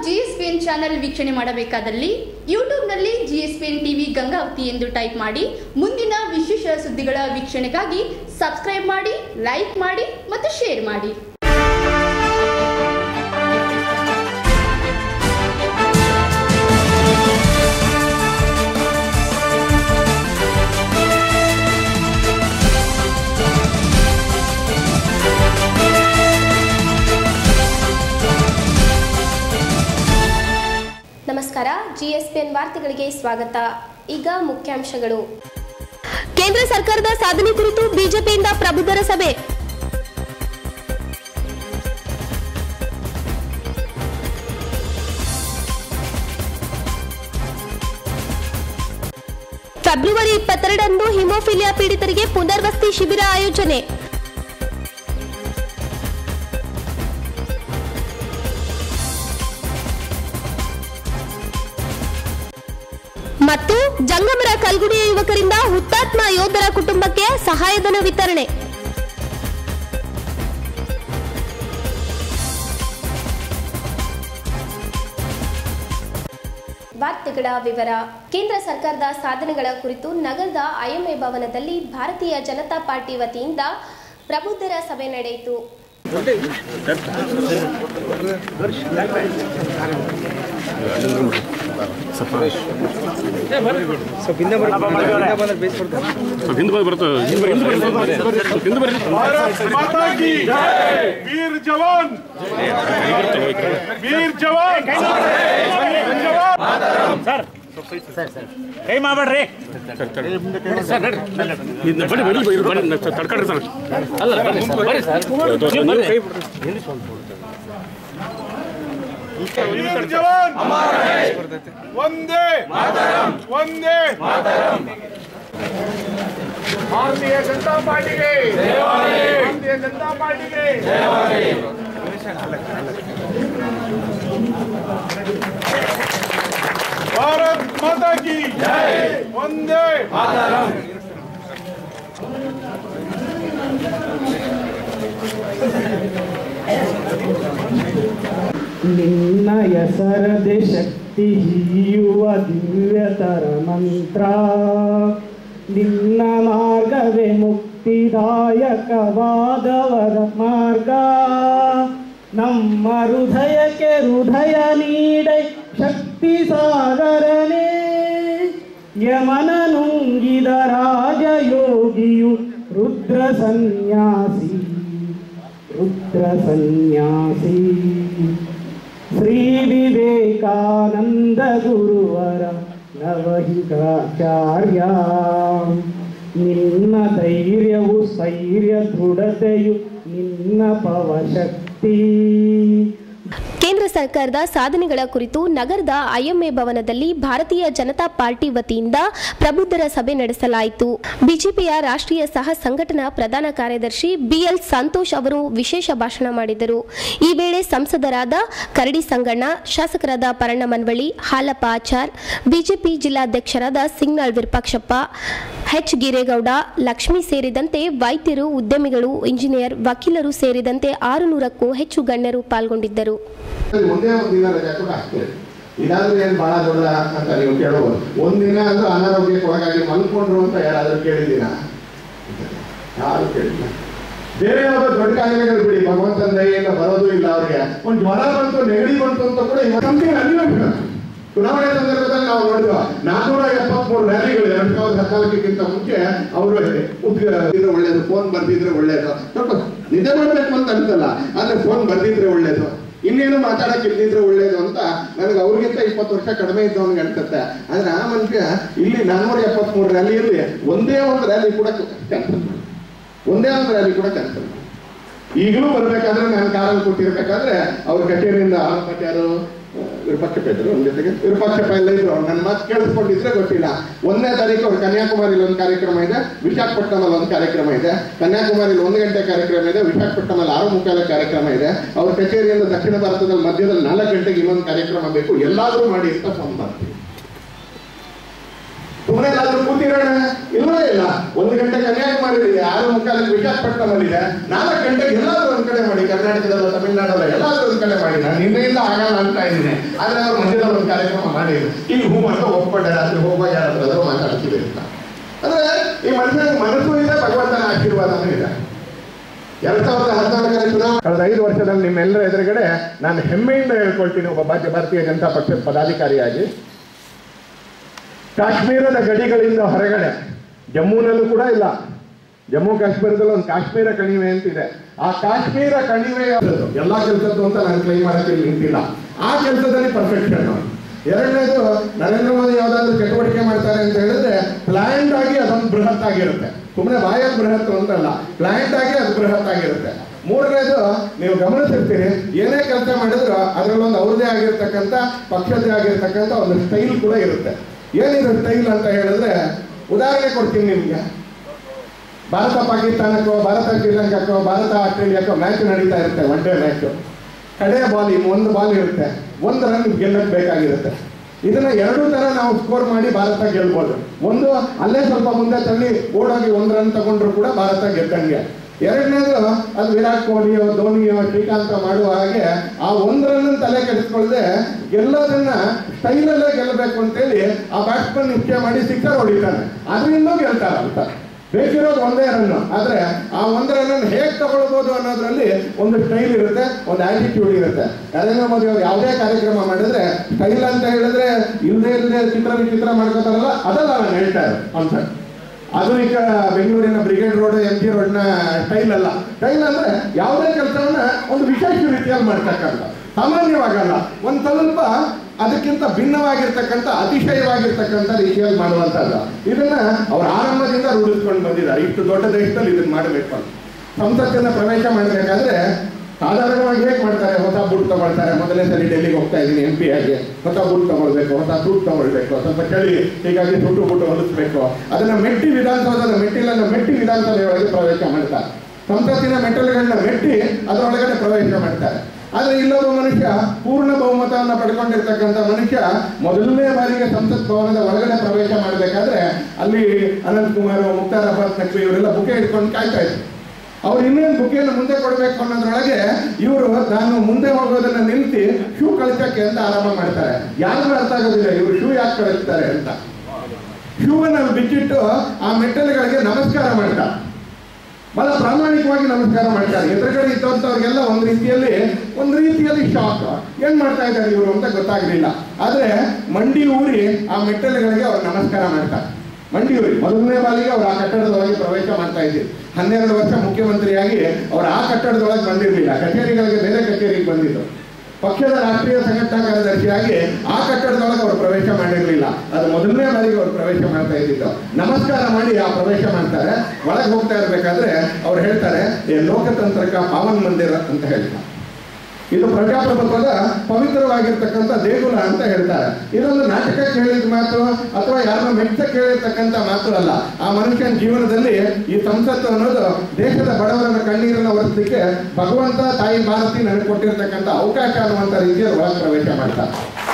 GSPN channel ವೀಕ್ಷಣೆ ಮಾಡಬೇಕಾದಲ್ಲಿ ಯೂಟ್ಯೂಬ್ನಲ್ಲಿ GSPN TV Gangavathi ಎಂದು ಟೈಪ್ ಮಾಡಿ ಮುಂದಿನ ವಿಶೇಷ ಸುದ್ದಿಗಳ ವೀಕ್ಷಣೆಗಾಗಿ ಸಬ್ಸ್ಕ್ರೈಬ್ ಮಾಡಿ ಲೈಕ್ ಮಾಡಿ ಮತ್ತು ಶೇರ್ ಮಾಡಿ ನಮಸ್ಕಾರ ಜಿಎಸ್ಪಿಎನ್ ವಾರ್ತೆಗಳಿಗೆ ಸ್ವಾಗತ ಈಗ ಮುಖ್ಯಾಂಶಗಳು ಕೇಂದ್ರ ಸರ್ಕಾರದ ಸಾಧನೆ ಕುರಿತು ಬಿಜೆಪಿಯಿಂದ ಪ್ರಬುದ್ಧರ ಸಭೆ ಫೆಬ್ರವರಿ ಇಪ್ಪತ್ತೆರಡರಂದು ಹಿಮೋಫಿಲಿಯಾ ಪೀಡಿತರಿಗೆ ಪುನರ್ವಸತಿ ಶಿಬಿರ ಆಯೋಜನೆ ಮತ್ತು ಜಂಗಮರ ಕಲ್ಗುಡಿಯ ಯುವಕರಿಂದ ಹುತಾತ್ಮ ಯೋಧರ ಕುಟುಂಬಕ್ಕೆ ಸಹಾಯಧನ ವಿತರಣೆ ವಾರ್ತೆಗಳ ವಿವರ ಕೇಂದ್ರ ಸರ್ಕಾರದ ಸಾಧನೆಗಳ ಕುರಿತು ನಗರದ ಐಎಂಎ ಭವನದಲ್ಲಿ ಭಾರತೀಯ ಜನತಾ ಪಾರ್ಟಿ ವತಿಯಿಂದ ಪ್ರಬುದ್ಧರ ಸಭೆ ನಡೆಯಿತು ಸ್ವಲ್ಪ ಹಿಂದೆ ಬಂದು ಬರುತ್ತೆ ಹಿಂದೆ ಬರ್ರಿ ಹಿಂದೆ ಬರ್ರಿ ಸ್ವಲ್ಪ ಹಿಂದೆ ಬರ್ರಿ भारत माता की वीर जवान वीर जवान वीर जवान ಕೈ ಮಾಡ್ಬೇಡ್ರಿ ಹಿಂದೆ ಬಡಿ ಬಡಿ ಬಡಿ ಬಡಿ ತಡ್ಕೊಳ್ರಿ ಸರ್ ಅಲ್ಲ ಬರ್ರಿ ಸರ್ ನೀವು ಕೈ ಬಿಡ್ರಿ वीर जवान वंदे वंदे भारतीय जनता पार्टी के भारतीय जनता पार्टी के भारत माता की वंदे ನಿನ್ನ ಹೆಸರದೆ ಶಕ್ತಿ ಹೀಯುವ ದಿವ್ಯತರ ಮಂತ್ರ ನಿನ್ನ ಮಾರ್ಗವೇ ಮುಕ್ತಿದಾಯಕವಾದವರ ಮಾರ್ಗ ನಮ್ಮ ಹೃದಯಕ್ಕೆ ಹೃದಯ ನೀಡೆ ಶಕ್ತಿ ಸಾಗರನೇ ಯಮನ ನುಂಗಿದ ರಾಜಯೋಗಿಯು ರುದ್ರ ಸನ್ಯಾಸಿ ರುದ್ರ ಸನ್ಯಾಸಿ ಶ್ರೀ ವಿವೇಕಾನಂದ ಗುರುವರ ನವಹಿತಾಚಾರ್ಯ ನಿನ್ನ ಧೈರ್ಯವು ಸ್ಥೈರ್ಯ ದೃಢತೆಯು ನಿನ್ನ ಪವಶಕ್ತಿ ಕೇಂದ್ರ ಸರ್ಕಾರದ ಸಾಧನೆಗಳ ಕುರಿತು ನಗರದ ಐಎಂಎ ಭವನದಲ್ಲಿ ಭಾರತೀಯ ಜನತಾ ಪಾರ್ಟಿ ವತಿಯಿಂದ ಪ್ರಬುದ್ಧರ ಸಭೆ ನಡೆಸಲಾಯಿತು ಬಿಜೆಪಿಯ ರಾಷ್ಟ್ರೀಯ ಸಹ ಸಂಘಟನಾ ಪ್ರಧಾನ ಕಾರ್ಯದರ್ಶಿ ಬಿಎಲ್ ಸಂತೋಷ್ ಅವರು ವಿಶೇಷ ಭಾಷಣ ಮಾಡಿದರು ಈ ವೇಳೆ ಸಂಸದರಾದ ಕರಡಿ ಸಂಗಣ್ಣ ಶಾಸಕರಾದ ಪರಣ್ಣ ಮನ್ವಳಿ ಹಾಲಪ್ಪ ಆಚಾರ್ ಬಿಜೆಪಿ ಜಿಲ್ಲಾಧ್ಯಕ್ಷರಾದ ಸಿಂಗ್ನಾಳ್ ವಿರೂಪಾಕ್ಷಪ್ಪ ಎಚ್ ಗಿರೇಗೌಡ ಲಕ್ಷ್ಮಿ ಸೇರಿದಂತೆ ವೈದ್ಯರು ಉದ್ಯಮಿಗಳು ಇಂಜಿನಿಯರ್ ವಕೀಲರು ಸೇರಿದಂತೆ ಆರು ನೂರಕ್ಕೂ ಹೆಚ್ಚು ಗಣ್ಯರು ಪಾಲ್ಗೊಂಡಿದ್ದರು ಒಂದೇ ಒಂದು ದಿನ ರಜೆ ಕೂಡ ಅಷ್ಟೇ ಇದಾದ್ರೂ ಏನ್ ಬಹಳ ದೊಡ್ಡ ಅಂತ ನೀವು ಕೇಳಬಹುದು ಒಂದಿನ ಅಂದ್ರೆ ಅನಾರೋಗ್ಯಕ್ಕೆ ಒಳಗಾಗಿ ಮಲ್ಕೊಂಡ್ರು ಅಂತ ಯಾರಾದ್ರೂ ಕೇಳಿದ್ದೀರಾ ಯಾರು ಕೇಳಿಲ್ಲ ಬೇರೆ ಯಾವ್ದೋ ದೊಡ್ಡ ಕಾಯಿಲೆಗಳು ಬಿಡಿ ಭಗವಂತನ ದಯೆಯಿಂದ ಬರೋದು ಇಲ್ಲ ಅವ್ರಿಗೆ ಒಂದ್ ಜ್ವರ ಬಂತು ನೆಗಡಿ ಬಂತು ಅಂತ ಕೂಡ ಇವತ್ತು ನಮ್ಗೆ ಅನಿವಾರ್ಯ. ಚುನಾವಣೆ ಸಂದರ್ಭದಲ್ಲಿ ನಾವು ನೋಡಿದ್ವ ನಾನ್ನೂರ ಎಪ್ಪತ್ಮೂರು ರ್ಯಾಲಿಗಳು ಎರಡ್ ಸಾವಿರದ ಹದಿನಾಲ್ಕಕ್ಕಿಂತ ಮುಂಚೆ ಅವರು ಇದ್ರೆ ಒಳ್ಳೇದು ಫೋನ್ ಬರ್ದಿದ್ರೆ ಒಳ್ಳೇದು ಸ್ವಲ್ಪ ನಿದ್ದೆ ಮಾಡ್ಬೇಕು ಅಂತ ಅನ್ಸಲ್ಲ ಆದ್ರೆ ಫೋನ್ ಬರ್ದಿದ್ರೆ ಒಳ್ಳೇದು ಇನ್ನೇನು ಮಾತಾಡಕ್ ಇಲ್ದಿದ್ರೆ ಒಳ್ಳೇದು ಅಂತ ನನಗೆ ಅವ್ರಿಗಿಂತ ಇಪ್ಪತ್ತು ವರ್ಷ ಕಡಿಮೆ ಇದ್ದವನಿಗೆ ಅನ್ಸುತ್ತೆ ಆದ್ರೆ ಆ ಮನುಷ್ಯ ಇಲ್ಲಿ ನಾನ್ನೂರ ಎಪ್ಪತ್ಮೂರು ರ್ಯಾಲಿಯಲ್ಲಿ ಒಂದೇ ಒಂದು ರ್ಯಾಲಿ ಕೂಡ ಕ್ಯಾನ್ಸಲ್ ಮಾಡಿ ಒಂದೇ ಒಂದು ರ್ಯಾಲಿ ಕೂಡ ಕ್ಯಾನ್ಸಲ್ ಮಾಡಿ ಈಗಲೂ ಬರ್ಬೇಕಾದ್ರೆ ನಾನು ಕಾರಲ್ಲಿ ಕೊಟ್ಟಿರ್ಬೇಕಾದ್ರೆ ಅವ್ರ ಕಚೇರಿಯಿಂದ ಮತ್ತೆ ಯಾರು ಆ, ವಿರೂಪಾಕ್ಷಪ್ಪ ಇದ್ರು ಅವ್ರ ಜೊತೆಗೆ ವಿರೂಪಾಕ್ಷಪ್ಪ ಎಲ್ಲ ಇದ್ರು ಅವ್ರು ನನ್ನ ಮಾತು ಕೇಳಿಸ್ಕೊಂಡಿದ್ರೆ ಗೊತ್ತಿಲ್ಲ ಒಂದನೇ ತಾರೀಕು ಅವ್ರು ಕನ್ಯಾಕುಮಾರಿಲಿ ಒಂದು ಕಾರ್ಯಕ್ರಮ ಇದೆ ವಿಶಾಖಪಟ್ಟಣದಲ್ಲಿ ಒಂದು ಕಾರ್ಯಕ್ರಮ ಇದೆ ಕನ್ಯಾಕುಮಾರಿಲಿ ಒಂದು ಗಂಟೆ ಕಾರ್ಯಕ್ರಮ ಇದೆ ವಿಶಾಖಪಟ್ಟಣದಲ್ಲಿ ಆರು ಮುಕ್ಕಾಲ ಕಾರ್ಯಕ್ರಮ ಇದೆ ಅವ್ರ ಕಚೇರಿಯಿಂದ ದಕ್ಷಿಣ ಭಾರತದಲ್ಲಿ ಮಧ್ಯದಲ್ಲಿ ನಾಲ್ಕು ಗಂಟೆಗೆ ಇನ್ನೊಂದು ಕಾರ್ಯಕ್ರಮ ಬೇಕು ಎಲ್ಲಾದ್ರೂ ಮಾಡಿ ಅಂತ ಫೋನ್ ಮಾಡ್ತೀವಿ ಸುಮ್ಮನೆ ಎಲ್ಲಾದ್ರೂ ಕೂತಿರೋಣ ಇಲ್ವೇ ಇಲ್ಲ ಒಂದು ಗಂಟೆ ಕನ್ಯಾಕುಮಾರಿ ಇದೆ ಆರು ಮುಕ್ಕಾಲಕ್ಕೆ ವಿಶಾಖಪಟ್ಟಣದಲ್ಲಿದೆ ನಾಲ್ಕು ಗಂಟೆಗೆ ಎಲ್ಲಾದ್ರೂ ಒಂದ್ ಕಡೆ ಮಾಡಿ ಕರ್ನಾಟಕದಲ್ಲ ತಮಿಳ್ನಾಡಲ್ಲ ಎಲ್ಲಾದ್ರೂ ಒಂದ್ ಕಡೆ ಮಾಡಿ ನಾನು ನಿನ್ನೆಯಿಂದ ಆಗಲ್ಲ ಅಂತ ಇದ್ದೀನಿ ಆದ್ರೆ ಅವ್ರು ಮಧ್ಯದಲ್ಲಿ ಒಂದು ಕಾರ್ಯಕ್ರಮ ಮಾಡಿದ್ರು ಈಗ ಹೂ ಅಂತ ಒಪ್ಕೊಂಡೆ ರಾತ್ರಿ ಹೋಗುವಾಗ ಯಾರ ಹತ್ರ ಆದ್ರೂ ಮಾತಾಡ್ತೀವಿ ಅಂತ ಅಂದ್ರೆ ಈ ಮನುಷ್ಯನಿಗೆ ಮನಸ್ಸು ಇದೆ ಭಗವಂತನ ಆಶೀರ್ವಾದನೂ ಇದೆ ಎರಡ್ ಸಾವಿರದ ಹದಿನಾಲ್ಕರ ಚುನಾವಣೆ ಕಳೆದ ಐದು ವರ್ಷದಲ್ಲಿ ನಿಮ್ಮೆಲ್ಲರ ಎದುರುಗಡೆ ನಾನು ಹೆಮ್ಮೆಯಿಂದ ಹೇಳ್ಕೊಳ್ತೀನಿ ಒಬ್ಬ ಭಾರತೀಯ ಭಾರತೀಯ ಜನತಾ ಪಕ್ಷದ ಪದಾಧಿಕಾರಿಯಾಗಿ ಕಾಶ್ಮೀರದ ಗಡಿಗಳಿಂದ ಹೊರಗಡೆ ಜಮ್ಮುನಲ್ಲೂ ಕೂಡ ಇಲ್ಲ ಜಮ್ಮು ಕಾಶ್ಮೀರದಲ್ಲಿ ಒಂದು ಕಾಶ್ಮೀರ ಕಣಿವೆ ಅಂತಿದೆ ಆ ಕಾಶ್ಮೀರ ಕಣಿವೆಯ ಎಲ್ಲಾ ಕೆಲಸದ್ದು ಅಂತ ನಾನು ಕ್ಲೈಮ್ ಮಾಡಕ್ಕೆ ಇಲ್ಲಿ ನಿಂತಿಲ್ಲ ಆ ಕೆಲಸದಲ್ಲಿ ಪರ್ಫೆಕ್ಷನ್ ಎರಡನೇದು ನರೇಂದ್ರ ಮೋದಿ ಯಾವ್ದಾದ್ರು ಚಟುವಟಿಕೆ ಮಾಡ್ತಾರೆ ಅಂತ ಹೇಳಿದ್ರೆ ಪ್ಲಾನ್ಡ್ ಆಗಿ ಅದೊಂದು ಬೃಹತ್ ಆಗಿರುತ್ತೆ ಸುಮ್ಮನೆ ಬಾಯಲ್ಲಿ ಬೃಹತ್ ಅಂತಲ್ಲ ಪ್ಲಾನ್ಡ್ ಆಗಿ ಅದು ಬೃಹತ್ ಆಗಿರುತ್ತೆ ಮೂರನೇದು ನೀವು ಗಮನಿಸಿರ್ತೀರಿ ಏನೇ ಕೆಲಸ ಮಾಡಿದ್ರು ಅದರಲ್ಲೊಂದು ಅವ್ರದೇ ಆಗಿರ್ತಕ್ಕಂಥ ಪಕ್ಷದೇ ಆಗಿರ್ತಕ್ಕಂಥ ಒಂದು ಸ್ಟೈಲ್ ಕೂಡ ಇರುತ್ತೆ ಏನಿದೆ ಸ್ಟೈಲ್ ಅಂತ ಹೇಳಿದ್ರೆ ಉದಾಹರಣೆ ಕೊಡ್ತೀನಿ ನಿಮ್ಗೆ ಭಾರತ ಪಾಕಿಸ್ತಾನಕ್ಕೋ ಭಾರತ ಶ್ರೀಲಂಕಾಕ್ಕೋ ಭಾರತ ಆಸ್ಟ್ರೇಲಿಯಾಕ್ಕೋ ಮ್ಯಾಚ್ ನಡೀತಾ ಇರುತ್ತೆ ಒನ್ ಡೇ ಮ್ಯಾಚ್ ಕಡೆ ಬಾಲ್ ಒಂದು ಬಾಲ್ ಇರುತ್ತೆ ಒಂದು ರನ್ ಗೆಲ್ಲಕ್ಕೆ ಬೇಕಾಗಿರುತ್ತೆ ಇದನ್ನ ಎರಡೂ ತರ ನಾವು ಸ್ಕೋರ್ ಮಾಡಿ ಭಾರತ ಗೆಲ್ಬೋದು ಒಂದು ಅಲ್ಲೇ ಸ್ವಲ್ಪ ಮುಂದೆ ತಳ್ಳಿ ಓಡೋಗಿ ಒಂದು ರನ್ ತಗೊಂಡ್ರು ಕೂಡ ಭಾರತ ಗೆದ್ದಂಗೆ ಎರಡನೇದು ಅದು ವಿರಾಟ್ ಕೊಹ್ಲಿಯೋ ಧೋನಿಯೋ ಶ್ರೀಕಾಂತ ಮಾಡುವ ಹಾಗೆ ಆ ಒಂದು ರನ್ ತಲೆ ಕೆಡಿಸ್ಕೊಳ್ಳದೆ ಗೆಲ್ಲೋದನ್ನ ಸ್ಟೈಲಲ್ಲೇ ಗೆಲ್ಲಬೇಕು ಅಂತೇಳಿ ಆ ಬ್ಯಾಟ್ಸ್ಮನ್ ನಿಶ್ಚಯ ಮಾಡಿ ಸಿಕ್ಸರ್ ಹೊಡಿತಾನೆ ಅದರಿಂದ ಗೆಲ್ತಾರ ಅಂತ ಬೇಕಿರೋದು ಒಂದೇ ರನ್ ಆದ್ರೆ ಆ ಒಂದ್ ರನ್ ಹೇಗ್ ತಗೊಳ್ಬೋದು ಅನ್ನೋದ್ರಲ್ಲಿ ಒಂದು ಸ್ಟೈಲ್ ಇರುತ್ತೆ ಒಂದು ಆಟಿಟ್ಯೂಡ್ ಇರುತ್ತೆ ನರೇಂದ್ರ ಮೋದಿ ಅವರು ಯಾವುದೇ ಕಾರ್ಯಕ್ರಮ ಮಾಡಿದ್ರೆ ಸ್ಟೈಲ್ ಅಂತ ಹೇಳಿದ್ರೆ ಇಲ್ಲದೆ ಇಲ್ಲದೆ ಚಿತ್ರ ವಿಚಿತ್ರ ಮಾಡ್ಕೋತಾರಲ್ಲ ಅದಲ್ಲ ನಾನು ಹೇಳ್ತಾ ಇರೋದು ಕಾನ್ಸೆಪ್ಟ್ ಆಧುನಿಕ ಬೆಂಗಳೂರಿನ ಬ್ರಿಗೇಡ್ ರೋಡ್ ಎಂ ಜಿ ರೋಡ್ನ ಸ್ಟೈಲ್ ಅಲ್ಲ ಸ್ಟೈಲ್ ಅಂದ್ರೆ ಯಾವುದೇ ಕೆಲಸವನ್ನ ಒಂದು ವಿಶೇಷ ರೀತಿಯಲ್ಲಿ ಮಾಡ್ತಕ್ಕಂಥ ಸಾಮಾನ್ಯವಾಗಲ್ಲ ಒಂದು ಸ್ವಲ್ಪ ಅದಕ್ಕಿಂತ ಭಿನ್ನವಾಗಿರ್ತಕ್ಕಂಥ ಅತಿಶಯವಾಗಿರ್ತಕ್ಕಂಥ ರೀತಿಯಲ್ಲಿ ಮಾಡುವಂಥದ್ದು ಇದನ್ನ ಅವ್ರ ಆರಂಭದಿಂದ ರೂಢಿಸ್ಕೊಂಡು ಬಂದಿದ್ದಾರೆ ಇಷ್ಟು ದೊಡ್ಡ ದೇಶದಲ್ಲಿ ಇದನ್ನ ಮಾಡಬೇಕು ಅಂತ ಸಂಸತ್ತಿನ ಪ್ರವೇಶ ಮಾಡಬೇಕಾದ್ರೆ ಸಾಧಾರಣವಾಗಿ ಹೇಗೆ ಮಾಡ್ತಾರೆ ಹೊಸ ಬುಟ್ ತಗೊಳ್ತಾರೆ ಮೊದಲನೇ ಸರಿ ಡೆಲ್ಲಿಗೆ ಹೋಗ್ತಾ ಇದ್ದೀನಿ ಎಂ ಪಿ ಆಗಿ ಹೊಸ ಬುಟ್ ತಗೊಳ್ಬೇಕು ಹೊಸ ಸೂಟ್ ತಗೊಳ್ಬೇಕು ಸ್ವಲ್ಪ ಚಳಿ ಹೀಗಾಗಿ ಸುಟ್ಟು ಬುಟ್ಟು ಹೊಲಿಸ್ಬೇಕು ಅದನ್ನ ಮೆಟ್ಟಿ ವಿಧಾನಸೌಧದ ಮೆಟ್ಟಿಲನ್ನ ಮೆಟ್ಟಿ ವಿಧಾನಸಭೆಯೊಳಗೆ ಪ್ರವೇಶ ಮಾಡ್ತಾರೆ ಸಂಸತ್ತಿನ ಮೆಟ್ಟಲುಗಳನ್ನ ಮೆಟ್ಟಿ ಅದರೊಳಗಡೆ ಪ್ರವೇಶ ಮಾಡ್ತಾರೆ ಆದ್ರೆ ಇಲ್ಲೊಬ್ಬ ಮನುಷ್ಯ ಪೂರ್ಣ ಬಹುಮತವನ್ನು ಪಡ್ಕೊಂಡಿರ್ತಕ್ಕಂಥ ಮನುಷ್ಯ ಮೊದಲನೇ ಬಾರಿಗೆ ಸಂಸತ್ ಭವನದ ಒಳಗಡೆ ಪ್ರವೇಶ ಮಾಡಬೇಕಾದ್ರೆ ಅಲ್ಲಿ ಅನಂತ್ ಕುಮಾರ್ ಮುಕ್ತಾರ್ ಅಬ್ಬಾಸ್ ನಖ್ವಿ ಇವರೆಲ್ಲ ಬುಕೆ ಇಟ್ಕೊಂಡು ಕಾಯ್ತಾ ಇದ್ರು ಅವ್ರು ಇನ್ನೇನು ಬುಕ್ಕಿಯನ್ನು ಮುಂದೆ ಕೊಡಬೇಕು ಅನ್ನೋದ್ರೊಳಗೆ ಇವರು ನಾನು ಮುಂದೆ ಹೋಗೋದನ್ನ ನಿಲ್ಲಿಸಿ ಶೂ ಕಳಿಸಕ್ಕೆ ಅಂತ ಆರಂಭ ಮಾಡ್ತಾರೆ ಯಾರಿಗೂ ಅರ್ಥ ಆಗೋದಿಲ್ಲ ಇವರು ಶೂ ಯಾಕೆ ಕಳಿಸ್ತಾರೆ ಅಂತ ಶೂವನ್ನು ಬಿಚ್ಚಿಟ್ಟು ಆ ಮೆಟ್ಟಲುಗಳಿಗೆ ನಮಸ್ಕಾರ ಮಾಡ್ತಾರೆ ಬಹಳ ಪ್ರಾಮಾಣಿಕವಾಗಿ ನಮಸ್ಕಾರ ಮಾಡ್ತಾರೆ ಎದುರುಗಡೆ ಇದ್ದವ್ರಿಗೆಲ್ಲ ಒಂದು ರೀತಿಯಲ್ಲಿ ಒಂದು ರೀತಿಯಲ್ಲಿ ಶಾಕ್ ಏನ್ ಮಾಡ್ತಾ ಇದ್ದಾರೆ ಇವರು ಅಂತ ಗೊತ್ತಾಗ್ಲಿಲ್ಲ ಆದ್ರೆ ಮಂಡಿ ಊರಿ ಆ ಮೆಟ್ಟಲುಗಳಿಗೆ ಅವ್ರು ನಮಸ್ಕಾರ ಮಾಡ್ತಾರೆ ಮಂಡಿ ಊರಿ ಮೊದಲನೇ ಬಾರಿಗೆ ಅವ್ರು ಆ ಕಟ್ಟಡದೊಳಗೆ ಪ್ರವೇಶ ಮಾಡ್ತಾ ಇದ್ರು ಹನ್ನೆರಡು ವರ್ಷ ಮುಖ್ಯಮಂತ್ರಿಯಾಗಿ ಅವ್ರು ಆ ಕಟ್ಟಡದೊಳಗೆ ಬಂದಿರಲಿಲ್ಲ ಕಚೇರಿಗಳಿಗೆ ಬೇರೆ ಕಚೇರಿಗೆ ಬಂದಿದ್ರು ಪಕ್ಷದ ರಾಷ್ಟ್ರೀಯ ಸಂಘಟನಾ ಕಾರ್ಯದರ್ಶಿಯಾಗಿ ಆ ಕಟ್ಟಡದೊಳಗೆ ಅವರು ಪ್ರವೇಶ ಮಾಡಿರಲಿಲ್ಲ ಅದು ಮೊದಲನೇ ಬಾರಿಗೆ ಅವರು ಪ್ರವೇಶ ಮಾಡ್ತಾ ಇದ್ದಿದ್ದು ನಮಸ್ಕಾರ ಮಾಡಿ ಆ ಪ್ರವೇಶ ಮಾಡ್ತಾರೆ ಒಳಗೆ ಹೋಗ್ತಾ ಇರ್ಬೇಕಾದ್ರೆ ಅವ್ರು ಹೇಳ್ತಾರೆ ಏ ಲೋಕತಂತ್ರಕ ಪಾವನ್ ಮಂದಿರ ಅಂತ ಹೇಳ್ತಾರೆ ಇದು ಪ್ರಜಾಪ್ರಭುತ್ವದ ಪವಿತ್ರವಾಗಿರ್ತಕ್ಕಂಥ ದೇಗುಲ ಅಂತ ಹೇಳ್ತಾರೆ ಇದೊಂದು ನಾಟಕ ಕೇಳಿದ ಮಾತು ಅಥವಾ ಯಾರನ್ನ ಮೆಚ್ಚ ಕೇಳಿರ್ತಕ್ಕಂಥ ಮಾತು ಅಲ್ಲ ಆ ಮನುಷ್ಯನ ಜೀವನದಲ್ಲಿ ಈ ಸಂಸತ್ತು ಅನ್ನೋದು ದೇಶದ ಬಡವರನ್ನ ಕಣ್ಣೀರನ್ನ ಒರೆಸಲಿಕ್ಕೆ ಭಗವಂತ ತಾಯಿ ಭಾರತಿ ನನಗೆ ಕೊಟ್ಟಿರ್ತಕ್ಕಂಥ ಅವಕಾಶ ಅನ್ನುವಂಥ ರೀತಿಯಲ್ಲಿ ಒಳ ಪ್ರವೇಶ ಮಾಡ್ತಾರೆ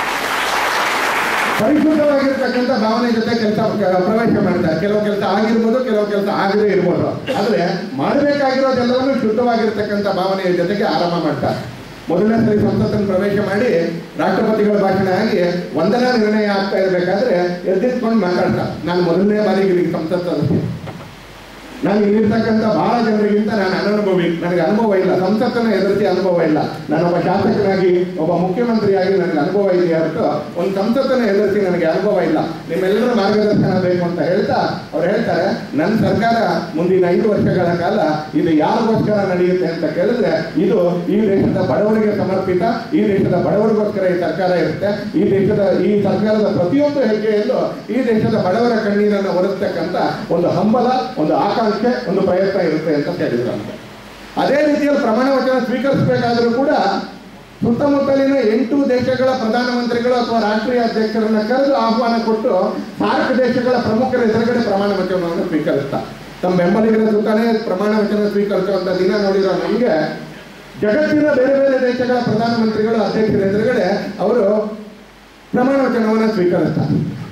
ಪರಿಶುದ್ಧವಾಗಿರ್ತಕ್ಕಂಥ ಭಾವನೆ ಜೊತೆ ಕೆಲಸ ಪ್ರವೇಶ ಮಾಡ್ತಾರೆ ಕೆಲವು ಕೆಲಸ ಆಗಿರ್ಬೋದು ಕೆಲವು ಕೆಲಸ ಆಗದೇ ಇರ್ಬೋದು ಆದ್ರೆ ಮಾಡಬೇಕಾಗಿರೋದೆಲ್ಲವನ್ನು ಶುದ್ಧವಾಗಿರ್ತಕ್ಕಂಥ ಭಾವನೆಯ ಜೊತೆಗೆ ಆರಂಭ ಮಾಡ್ತಾರೆ ಮೊದಲನೇ ಸರಿ ಸಂಸತ್ತನ್ನು ಪ್ರವೇಶ ಮಾಡಿ ರಾಷ್ಟ್ರಪತಿಗಳ ಭಾಷಣ ಆಗಿ ವಂದನಾ ನಿರ್ಣಯ ಆಗ್ತಾ ಇರಬೇಕಾದ್ರೆ ಎದ್ದಿಟ್ಕೊಂಡು ಮಾತಾಡ್ತಾರೆ ನಾನು ಮೊದಲನೇ ಬಾರಿಗೆ ಇಲ್ಲಿ ಸಂಸತ್ ಸದಸ್ಯ ನಾನು ಇಲ್ಲಿರ್ತಕ್ಕಂಥ ಬಹಳ ಜನರಿಗಿಂತ ನಾನು ಅನನುಭವಿ ನನಗೆ ಅನುಭವ ಇಲ್ಲ ಸಂಸತ್ತನ್ನ ಎದುರಿಸಿ ಅನುಭವ ಇಲ್ಲ ನಾನೊಬ್ಬ ಶಾಸಕನಾಗಿ ಒಬ್ಬ ಮುಖ್ಯಮಂತ್ರಿಯಾಗಿ ನನಗೆ ಅನುಭವ ಇದೆ ಹೊರತು ಒಂದು ಸಂಸತ್ತನ್ನ ಎದುರಿಸಿ ನನಗೆ ಅನುಭವ ಇಲ್ಲ ನಿಮ್ಮೆಲ್ಲರ ಮಾರ್ಗದರ್ಶನ ಬೇಕು ಅಂತ ಹೇಳ್ತಾ ಅವ್ರು ಹೇಳ್ತಾರೆ ನನ್ನ ಸರ್ಕಾರ ಮುಂದಿನ ಐದು ವರ್ಷಗಳ ಕಾಲ ಇದು ಯಾರಿಗೋಸ್ಕರ ನಡೆಯುತ್ತೆ ಅಂತ ಕೇಳಿದ್ರೆ ಇದು ಈ ದೇಶದ ಬಡವರಿಗೆ ಸಮರ್ಪಿತ ಈ ದೇಶದ ಬಡವರಿಗೋಸ್ಕರ ಈ ಸರ್ಕಾರ ಇರುತ್ತೆ ಈ ದೇಶದ ಈ ಸರ್ಕಾರದ ಪ್ರತಿಯೊಂದು ಹೆಜ್ಜೆಯಲ್ಲೂ ಈ ದೇಶದ ಬಡವರ ಕಣ್ಣೀರನ್ನು ಒರೆಸ್ತಕ್ಕಂಥ ಒಂದು ಹಂಬಲ ಒಂದು ಆಕಾಂಕ್ಷೆ ಒಂದು ಪ್ರಯತ್ನ ಇರುತ್ತೆ ಅಂತ ಹೇಳಿದ್ರು ಅಂತ ಅದೇ ರೀತಿಯಲ್ಲಿ ಪ್ರಮಾಣ ವಚನ ಸ್ವೀಕರಿಸಬೇಕಾದ್ರೂ ಕೂಡ ಸುತ್ತಮುತ್ತಲಿನ ಎಂಟು ದೇಶಗಳ ಪ್ರಧಾನಮಂತ್ರಿಗಳು ಅಥವಾ ರಾಷ್ಟ್ರೀಯ ಅಧ್ಯಕ್ಷರನ್ನ ಕರೆದು ಆಹ್ವಾನ ಕೊಟ್ಟು ಸಾರ್ಕ್ ದೇಶಗಳ ಪ್ರಮುಖರ ಎದುರುಗಡೆ ಪ್ರಮಾಣ ವಚನವನ್ನು ಸ್ವೀಕರಿಸ್ತಾರೆ ತಮ್ಮ ಬೆಂಬಲಿಗರ ಸುತ್ತಾನೆ ಪ್ರಮಾಣ ವಚನ ಸ್ವೀಕರಿಸುವಂತ ದಿನ ನೋಡಿರೋ ನಮಗೆ ಜಗತ್ತಿನ ಬೇರೆ ಬೇರೆ ದೇಶಗಳ ಪ್ರಧಾನಮಂತ್ರಿಗಳು ಅಧ್ಯಕ್ಷರ ಎದುರುಗಡೆ ಅವರು ಪ್ರಮಾಣ ವಚನವನ್ನು ಸ್ವೀಕರಿಸ್ತಾರೆ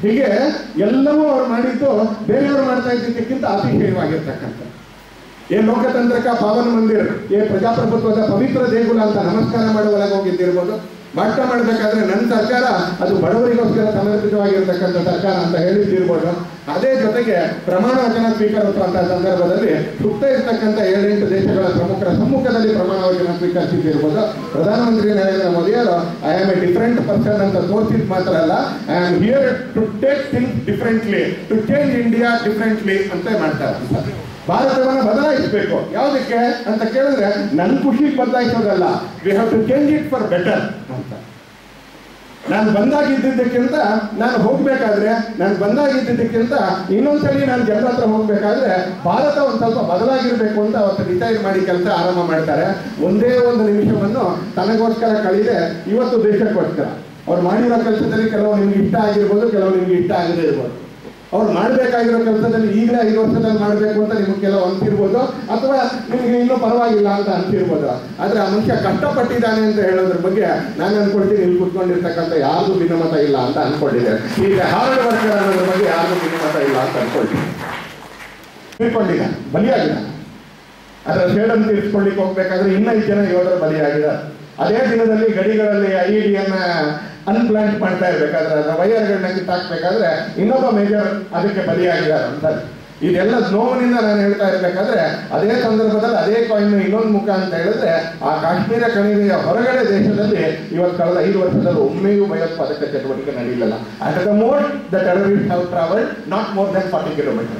ಹೀಗೆ ಎಲ್ಲವೂ ಅವ್ರು ಮಾಡಿದ್ದು ಬೇರೆಯವರು ಮಾಡ್ತಾ ಇದ್ದಿದ್ದಕ್ಕಿಂತ ಅತಿಶಯವಾಗಿರ್ತಕ್ಕಂಥ ಏ ಲೋಕತಂತ್ರಕ ಪಾವನ ಮಂದಿರ ಏ ಪ್ರಜಾಪ್ರಭುತ್ವದ ಪವಿತ್ರ ದೇಗುಲ ಅಂತ ನಮಸ್ಕಾರ ಮಾಡುವೊಳಗೆ ಹೋಗಿದ್ದಿರ್ಬೋದು ಭಾಷಣ ಮಾಡಬೇಕಾದ್ರೆ ನನ್ನ ಸರ್ಕಾರ ಅದು ಬಡವರಿಗೋಸ್ಕರ ಸಮರ್ಪಿತವಾಗಿರ್ತಕ್ಕಂಥ ಸರ್ಕಾರ ಅಂತ ಹೇಳಿದ್ದಿರ್ಬೋದು ಅದೇ ಜೊತೆಗೆ ಪ್ರಮಾಣ ವಚನ ಸ್ವೀಕರಿಸುವಂತಹ ಸಂದರ್ಭದಲ್ಲಿ ಸುತ್ತ ಇರ್ತಕ್ಕಂಥ ಏಳೆಂಟು ದೇಶಗಳ ಪ್ರಮುಖರ ಸಮ್ಮುಖದಲ್ಲಿ ಪ್ರಮಾಣ ವಚನ ಸ್ವೀಕರಿಸಿದ್ದಿರ್ಬೋದು ಪ್ರಧಾನಮಂತ್ರಿ ನರೇಂದ್ರ ಮೋದಿಯವರು I am a different person ಅಂತ ತೋರಿಸಿದ್ ಮಾತ್ರ ಅಲ್ಲ I am here to take things differently to change India differently ಅಂತ ಮಾಡ್ತಾರೆ ಭಾರತವನ್ನು ಬದಲಾಯಿಸಬೇಕು ಯಾವುದಕ್ಕೆ ಅಂತ ಕೇಳಿದ್ರೆ ನನ್ನ ಖುಷಿಗೆ ಬದಲಾಯಿಸೋದಲ್ಲ we have to change it for better ಅಂತ ನಾನು ಬಂದಾಗಿದ್ದಕ್ಕಿಂತ ನಾನು ಹೋಗ್ಬೇಕಾದ್ರೆ ನಾನು ಬಂದಾಗಿದ್ದಕ್ಕಿಂತ ಇನ್ನೊಂದ್ಸಲಿ ನಾನು ಜನರ ಹತ್ರ ಹೋಗ್ಬೇಕಾದ್ರೆ ಭಾರತ ಒಂದು ಸ್ವಲ್ಪ ಬದಲಾಗಿರ್ಬೇಕು ಅಂತ ಅವತ್ತು ಡಿಸೈಡ್ ಮಾಡಿ ಕೆಲಸ ಆರಂಭ ಮಾಡ್ತಾರೆ ಒಂದೇ ಒಂದು ನಿಮಿಷವನ್ನು ತನಗೋಸ್ಕರ ಕಳೆದೆ ಇವತ್ತು ದೇಶಕ್ಕೋಸ್ಕರ ಅವ್ರು ಮಾಡಿರೋ ಕೆಲಸದಲ್ಲಿ ಕೆಲವು ನಿಮ್ಗೆ ಇಷ್ಟ ಆಗಿರ್ಬೋದು ಕೆಲವು ನಿಮ್ಗೆ ಇಷ್ಟ ಆಗದೇ ಇರ್ಬೋದು ಅವ್ರು ಮಾಡಬೇಕಾಗಿರೋ ಕೆಲಸದಲ್ಲಿ ಈಗಲೇ ಐದು ವರ್ಷದಲ್ಲಿ ಮಾಡಬೇಕು ಅಂತ ನಿಮ್ಗೆ ಕೆಲವು ಅನ್ಸಿರ್ಬೋದು ಅಥವಾ ನಿಮಗೆ ಇನ್ನೂ ಪರವಾಗಿಲ್ಲ ಅಂತ ಅನ್ಸಿರ್ಬೋದು ಆದ್ರೆ ಆ ಮನುಷ್ಯ ಕಷ್ಟಪಟ್ಟಿದ್ದಾನೆ ಅಂತ ಹೇಳೋದ್ರ ಬಗ್ಗೆ ನಾನು ಅನ್ಕೊಳ್ತೀನಿ ಇಲ್ಲಿ ಕುತ್ಕೊಂಡಿರ್ತಕ್ಕಂಥ ಯಾರಿಗೂ ಭಿನ್ನಮತ ಇಲ್ಲ ಅಂತ ಅನ್ಕೊಂಡಿದ್ದೆ ಈಗ ಹಾರ್ಡ್ ವರ್ಕರ್ ಅನ್ನೋದ್ರ ಬಗ್ಗೆ ಯಾರಿಗೂ ಭಿನ್ನಮತ ಇಲ್ಲ ಅಂತ ಅನ್ಕೊಳ್ತೀನಿ ತಿಳ್ಕೊಂಡಿದ್ದ ಬಲಿಯಾಗಿಲ್ಲ ಅದರ ಸೇಡನ್ನು ತೀರಿಸ್ಕೊಳ್ಳಿಕ್ಕೆ ಹೋಗ್ಬೇಕಾದ್ರೆ ಇನ್ನೈದು ಜನ ಯೋಧರು ಬಲಿಯಾಗಿದ್ದಾರೆ ಅದೇ ದಿನದಲ್ಲಿ ಗಡಿಗಳಲ್ಲಿ ಐ ಡಿಯನ್ನ ಅನ್ಪ್ಲಾಂಟ್ ಮಾಡ್ತಾ ಇರ್ಬೇಕಾದ್ರೆ ಅದರ ವೈರ್ಗಳನ್ನ ಕಿತ್ತಾಕ್ಬೇಕಾದ್ರೆ ಇನ್ನೊಬ್ಬ ಮೇಜರ್ ಅದಕ್ಕೆ ಬಲಿಯಾಗಿದ್ದಾರೆ ಅಂತ ಇದೆಲ್ಲ ನೋವಿನಿಂದ ನಾನು ಹೇಳ್ತಾ ಇರ್ಬೇಕಾದ್ರೆ ಅದೇ ಸಂದರ್ಭದಲ್ಲಿ ಅದೇ ಕಾಯಿನ್ ಇನ್ನೊಂದು ಮುಖ ಅಂತ ಹೇಳಿದ್ರೆ ಆ ಕಾಶ್ಮೀರ ಕಣಿವೆಯ ಹೊರಗಡೆ ದೇಶದಲ್ಲಿ ಇವತ್ತು ಕಳೆದ ಐದು ವರ್ಷದಲ್ಲಿ ಒಮ್ಮೆಯೂ ಭಯೋತ್ಪಾದಕ ಚಟುವಟಿಕೆ ನಡೆಯಲಿಲ್ಲ at the more the terrorist have travel not more than forty kilometer